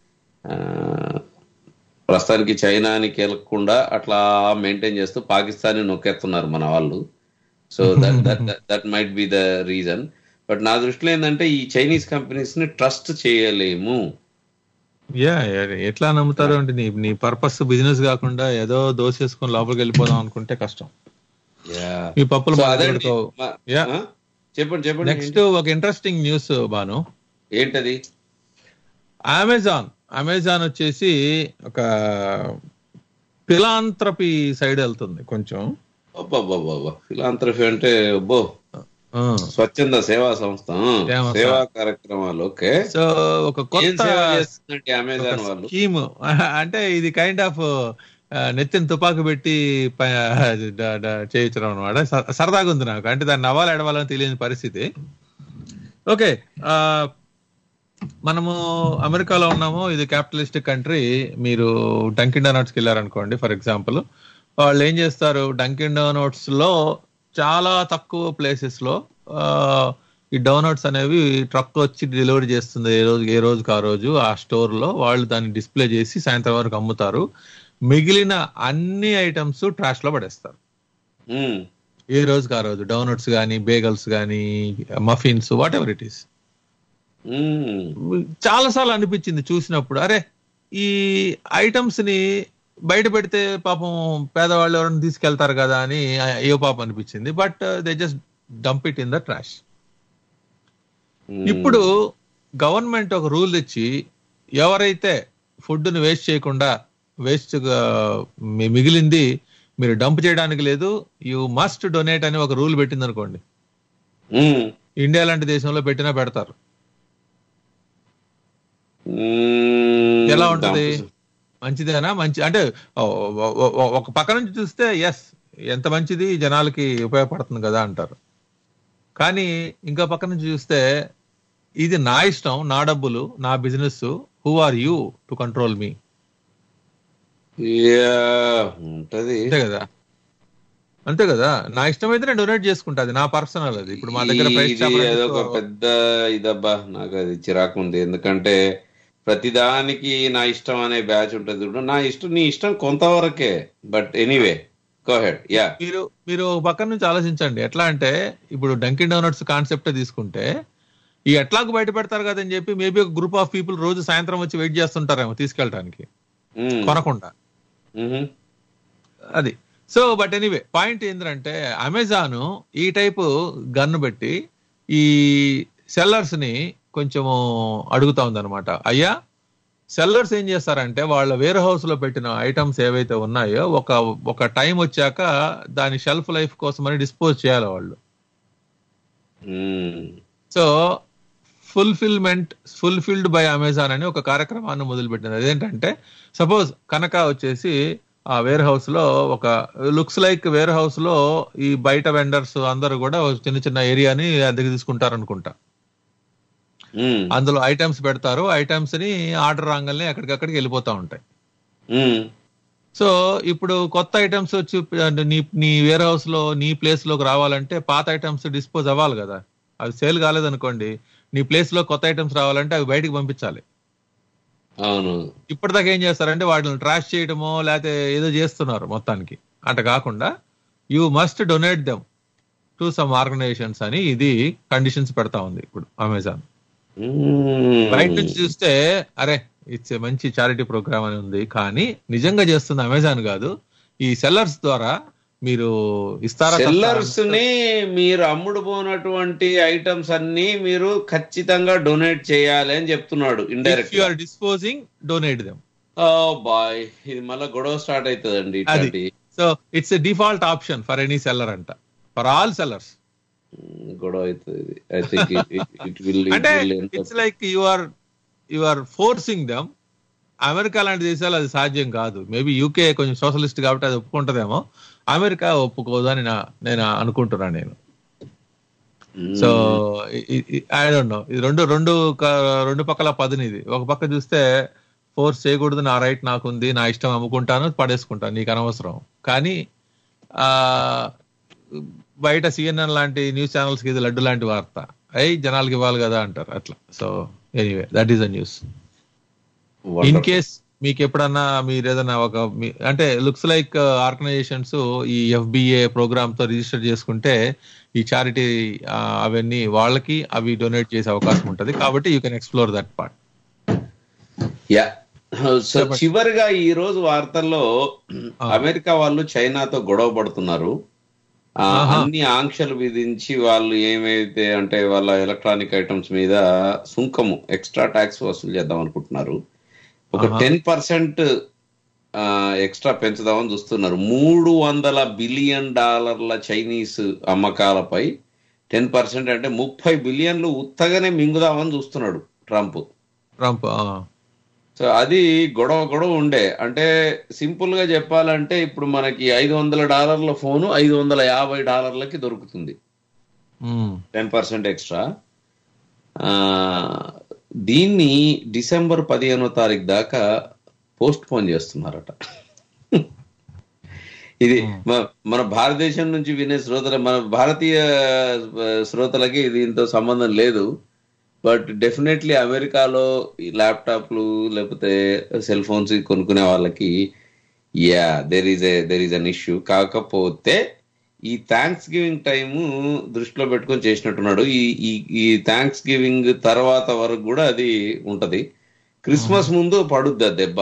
ప్రస్తుతానికి చైనాని కెలకుండా అట్లా మెయింటైన్ చేస్తూ పాకిస్తాన్ నొక్కేస్తున్నారు మన వాళ్ళు so that that that might be the reason but నా దృష్టిలో ఏంటంటే ఈ చైనీస్ కంపెనీస్ ని ట్రస్ట్ చేయలేము యా ఎట్లా నమ్ముతారు అంటే నీ నీ పర్పస్ బిజినెస్ కాకుండా ఏదో దోసేసుకొని లోపలికి వెళ్ళిపోదాం అనుకుంటే కష్టం Yeah. ఈ పప్పులు So మా అదండి. దగ్గరకు మా- Yeah. ఆ? చెప్పండి చెప్పండి నెక్స్ట్ ఒక ఇంట్రెస్టింగ్ న్యూస్ బాను ఏంటది అమెజాన్ అమెజాన్ వచ్చేసి ఒక ఫిలాంథ్రపీ సైడ్ వెళ్తుంది కొంచెం అబ్బాబ్బాబ్బా ఫిలాంథ్రఫీ అంటే అబ్బో ఆ. స్వచ్ఛంద సేవా సంస్థ ఆ, సేవా సేవా కార్యక్రమాలు ఓకే సో ఒక ఏం కొత్త సేవ చేస్తుందండి అమెజాన్ వాళ్ళు స్కీమ్ అంటే ఇది కైండ్ ఆఫ్ నెత్తిన తుపాకు పెట్టి ప- డ- డ- చేయించడం అనమాట సరదాగా ఉంది నాకు అంటే దాన్ని నవ్వాలి ఎడవాలని తెలియని పరిస్థితి ఓకే ఆ, మనము అమెరికాలో ఉన్నాము ఇది క్యాపిటలిస్టిక్ కంట్రీ మీరు డంకిన్ డోనట్స్కి వెళ్ళారనుకోండి ఫర్ ఎగ్జాంపుల్ వాళ్ళు ఏం చేస్తారు డంకిన్ డోనట్స్ లో చాలా తక్కువ ప్లేసెస్ లో ఆ, ఈ డోనట్స్ అనేవి ట్రక్ వచ్చి డెలివరీ చేస్తుంది ఏ రోజు ఏ రోజుకి ఆ రోజు ఆ స్టోర్ లో వాళ్ళు దాన్ని డిస్ప్లే చేసి సాయంత్రం వరకు అమ్ముతారు మిగిలిన అన్ని ఐటమ్స్ ట్రాష్ లో పడేస్తారు ఉమ్, ఏ రోజుకి ఆ రోజు డోనట్స్ కానీ బేగల్స్ కానీ muffins whatever it is um, చాలా సార్లు అనిపించింది చూసినప్పుడు అరే ఈ ఐటమ్స్ ని బయట పెడితే పాపం పేదవాళ్ళు ఎవరైనా తీసుకెళ్తారు కదా అని ఏ పాపం అనిపించింది but they just dump it in the trash um. ఇప్పుడు గవర్నమెంట్ ఒక రూల్ తెచ్చి ఎవరైతే ఫుడ్ ని వేస్ట్ చేయకుండా వేస్ట్ మిగిలింది మీరు డంప్ చేయడానికి లేదు యు మస్ట్ డొనేట్ అని ఒక రూల్ పెట్టింది అనుకోండి ఉమ్, ఇండియా లాంటి దేశంలో పెట్టినా పెడతారు ఉమ్, ఎలా ఉంటది డంప్ మంచిదేనా మంచి అంటే ఓ- ఓ- ఓ- ఒక పక్క నుంచి చూస్తే ఎస్ ఎంత మంచిది జనాలకి ఉపయోగపడుతుంది కదా అంటారు కానీ ఇంకో పక్క నుంచి చూస్తే ఇది నా ఇష్టం నా డబ్బులు నా business who are you to control me yeah, ఉంటది అంతే కదా అంతే కదా నా ఇష్టం అయితే నేను డొనేట్ చేసుకుంటా అది నా పర్సనల్ అది ఇప్పుడు మా దగ్గర ప్రైస్ ఇది ఏదో ఒక పెద్ద ఇదబ్బా నాకు అది చిరాకు ఉంది ఎందుకంటే ప్రతిదానికి నా ఇష్టం అనే బ్యాచ్ ఉంటుంది చూడు నా ఇష్టం నీ ఇష్టం కొంతవరకే but anyway go ahead yeah మీరు మీరు ఒక పక్క నుంచి ఆలోచించండి ఎట్లా అంటే ఇప్పుడు డంకిన్ డోనట్స్ కాన్సెప్ట్ తీసుకుంటే ఈ ఎట్లాగ బయట పెడతారు కదని చెప్పి మేబీ ఒక గ్రూప్ ఆఫ్ పీపుల్ రోజు సాయంత్రం వచ్చి వెయిట్ చేస్తుంటారేమో తీసుకెళ్ళడానికి కొనకుండా అది సో బట్ ఎనీవే పాయింట్ ఏంటంటే అమెజాన్ ఈ టైపు గన్ను పెట్టి ఈ సెల్లర్స్ ని కొంచెము అడుగుతా ఉందన్నమాట అయ్యా సెల్లర్స్ ఏం చేస్తారంటే వాళ్ళ వేర్ హౌస్ లో పెట్టిన ఐటమ్స్ ఏవైతే ఉన్నాయో ఒక ఒక టైం వచ్చాక దాని షెల్ఫ్ లైఫ్ కోసమని డిస్పోజ్ చేయాలి వాళ్ళు so fulfilment fulfilled by Amazon అని ఒక కార్యక్రమాన్ని మొదలుపెట్టింది అదేంటంటే సపోజ్ కనక వచ్చేసి ఆ వేర్ హౌస్ లో ఒక లుక్స్ లైక్ వేర్ హౌస్ లో ఈ బయట వెండర్స్ అందరూ కూడా ఒక చిన్న చిన్న ఏరియాని అద్దెకి తీసుకుంటారు అనుకుంటా అందులో ఐటమ్స్ పెడతారు ఐటమ్స్ ని ఆర్డర్ రాగానే ఎక్కడికక్కడికి వెళ్ళిపోతా ఉంటాయి సో ఇప్పుడు కొత్త ఐటమ్స్ వచ్చి అంటే నీ నీ వేర్ హౌస్ లో నీ ప్లేస్ లోకి రావాలంటే పాత ఐటమ్స్ డిస్పోజ్ అవ్వాలి కదా అవి సేల్ కాలేదనుకోండి నీ ప్లేస్ లో కొత్త ఐటమ్స్ రావాలంటే అవి బయటికి పంపించాలి అవును ఇప్పటిదాకా ఏం చేస్తారంటే వాటిని ట్రాష్ చేయడమో లేకపోతే ఏదో చేస్తున్నారు మొత్తానికి అట కాకుండా you must donate them to some organisations అని ఇది కండిషన్స్ పెడతా ఉంది ఇప్పుడు అమెజాన్ బయట నుంచి చూస్తే అరే ఇట్స్ మంచి చారిటీ ప్రోగ్రామ్ అని ఉంది కానీ నిజంగా చేస్తుంది అమెజాన్ కాదు ఈ సెల్లర్స్ ద్వారా మీరు ఇస్తారా తస్తారా సెల్లర్స్ ని మీరు అమ్ముడు పోనటువంటి ఐటమ్స్ అన్ని మీరు ఖచ్చితంగా డొనేట్ చేయాలి అని చెప్తున్నాడు indirect you are disposing donate them oh boy ఇది మళ్ళీ గొడవ స్టార్ట్ అవుతుందండి అది ఇట్లాంటి so it's default option for any seller అంట ఫర్ ఆల్ సెల్లర్స్ గొడవ అవుతుంది ఐ థింక్ ఇట్ విల్ అంటే it's like you are you are forcing them America లాంటి దేశాలు అది సాధ్యం కాదు మేబీ యూకే కొంచెం సోషలిస్ట్ కాబట్టి అది ఒప్పుకుంటదేమో అమెరికా ఒప్పుకోదు అని నా- నేను అనుకుంటున్నాను నేను సో ఐ డోంట్ నో ఇది రెండు రెండు క- రెండు పక్కల పదుని ఇది ఒక పక్క చూస్తే ఫోర్స్ చేయకూడదు నా రైట్ నాకుంది నా ఇష్టం అమ్ముకుంటాను పడేసుకుంటాను నీకు అనవసరం కానీ ఆ బయట సిఎన్ఎన్ లాంటి న్యూస్ ఛానల్స్ కి ఇది లడ్డు లాంటి వార్త అయి జనాలకి ఇవ్వాలి కదా అంటారు అట్లా so anyway that is a news in case మీకు ఎప్పుడన్నా మీరు ఏదైనా ఒక మీ- అంటే లుక్స్ లైక్ ఆర్గనైజేషన్స్ ఈ ఎఫ్బిఏ ప్రోగ్రామ్ తో రిజిస్టర్ చేసుకుంటే ఈ చారిటీ అవన్నీ వాళ్ళకి అవి డొనేట్ చేసే అవకాశం ఉంటది కాబట్టి you can explore that part yeah so చివరిగా ఈ రోజు వార్తల్లో అమెరికా వాళ్ళు చైనాతో గొడవ పడుతున్నారు ఆ, అన్ని ఆంక్షలు విధించి వాళ్ళు ఏమైతే అంటే వాళ్ళ ఎలక్ట్రానిక్ ఐటమ్స్ మీద సుంకము ఎక్స్ట్రా ట్యాక్స్ వసూలు చేద్దాం అనుకుంటున్నారు ఒక ఆహా. టెన్ పర్సెంట్ ఎక్స్ట్రా పెంచుదామని చూస్తున్నారు మూడు వందల బిలియన్ డాలర్ల చైనీస్ అమ్మకాలపై టెన్ పర్సెంట్ అంటే ముప్పై బిలియన్లు ఉత్తగానే మింగుదామని చూస్తున్నాడు ట్రంప్ ట్రంప్ సో అది గొడవ గొడవ ఉండే అంటే సింపుల్ గా చెప్పాలంటే ఇప్పుడు మనకి ఐదు వందల డాలర్ల ఫోను ఐదు వందల యాభై డాలర్లకి దొరుకుతుంది టెన్ పర్సెంట్ ఎక్స్ట్రా ఆ, దీన్ని డిసెంబర్ పదిహేనో తారీఖు దాకా పోస్ట్ పోన్ చేస్తున్నారట ఇది మ- మన భారతదేశం నుంచి వినే శ్రోతల మన భారతీయ ఆ, శ్రోతలకి దీంతో సంబంధం లేదు బట్ డెఫినెట్లీ అమెరికాలో ఈ ల్యాప్టాప్లు లేకపోతే సెల్ ఫోన్స్ కొనుక్కునే వాళ్ళకి yeah there is a there is an issue కాకపోతే ఈ థ్యాంక్స్ గివింగ్ టైము దృష్టిలో పెట్టుకొని చేసినట్టున్నాడు ఈ ఈ ఈ థ్యాంక్స్ గివింగ్ తర్వాత వరకు కూడా అది ఉంటది క్రిస్మస్ ముందు పడుద్ది ఆ దెబ్బ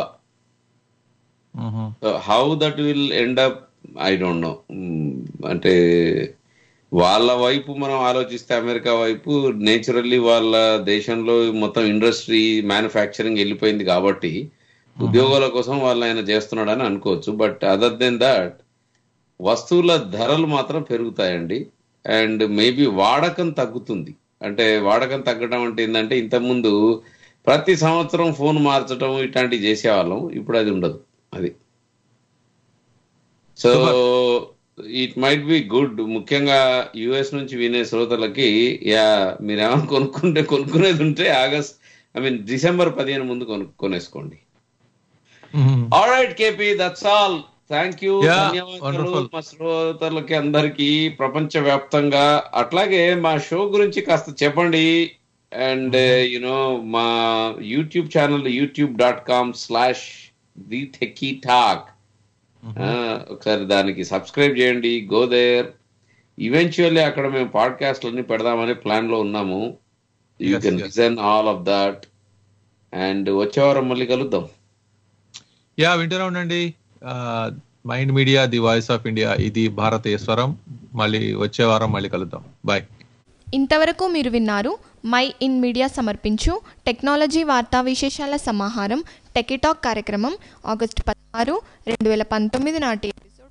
how that will end up I don't know అంటే వాళ్ళ వైపు మనం ఆలోచిస్తే అమెరికా వైపు నేచురల్లీ వాళ్ళ దేశంలో మొత్తం ఇండస్ట్రీ మ్యానుఫ్యాక్చరింగ్ వెళ్ళిపోయింది కాబట్టి ఉద్యోగాల కోసం వాళ్ళు ఆయన చేస్తున్నాడని అనుకోవచ్చు బట్ అదర్ దెన్ దట్ వస్తువుల ధరలు మాత్రం పెరుగుతాయండి అండ్ మేబీ వాడకం తగ్గుతుంది అంటే వాడకం తగ్గడం అంటే ఏంటంటే ఇంతకుముందు ప్రతి సంవత్సరం ఫోన్ మార్చడం ఇట్లాంటివి చేసేవాళ్ళం ఇప్పుడు అది ఉండదు అది so it might be good ముఖ్యంగా యుఎస్ నుంచి వినే శ్రోతలకి యా మీరేమైనా కొనుక్కుంటే కొనుక్కునేది ఉంటే ఆగస్ట్ ఐ మీన్ డిసెంబర్ పదిహేను ముందు కొను కొనేసుకోండి ఆల్ రైట్ కేపీ that's all thank you Yeah, ధన్యవాదాలు wonderful. మా శ్రోతలకి అందరికి ప్రపంచ వ్యాప్తంగా అట్లాగే మా షో గురించి కాస్త చెప్పండి అండ్ యునో మా YouTube channel YouTube dot com slash the techie talk ఒకసారి దానికి సబ్స్క్రైబ్ చేయండి గో దేర్ ఈవెన్చువల్లీ అక్కడ మేము పాడ్కాస్ట్ అన్ని పెడదామని ప్లాన్ లో ఉన్నాము you Yes, can yes. Listen all of that and వచ్చే వారం మళ్ళీ కలుద్దాం యా వింటూనే ఉండండి mind media the voice of India ఇది భారతీయ స్వరం మళ్ళీ వచ్చే వారం మళ్ళీ కలుద్దాం బాయ్ ఇంతవరకు మీరు విన్నారు మై ఇన్ మీడియా సమర్పించు టెక్నాలజీ వార్తా విశేషాల సమాహారం టెకిటాక్ కార్యక్రమం ఆగస్టు పదహారు రెండు వేల పంతొమ్మిది నాటి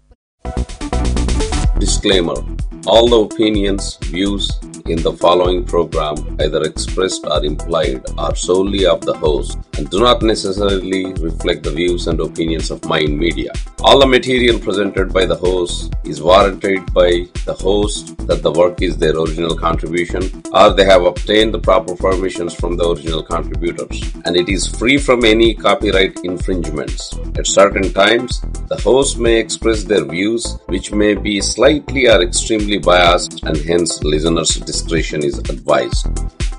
Disclaimer All the opinions, views in the following program, either expressed or implied, are solely of the host and do not necessarily reflect the views and opinions of Mind Media. All the material presented by the host is warranted by the host that the work is their original contribution or they have obtained the proper permissions from the original contributors and it is free from any copyright infringements. At certain times, the host may express their views which may be slightly or extremely biased and hence listeners' discretion is advised.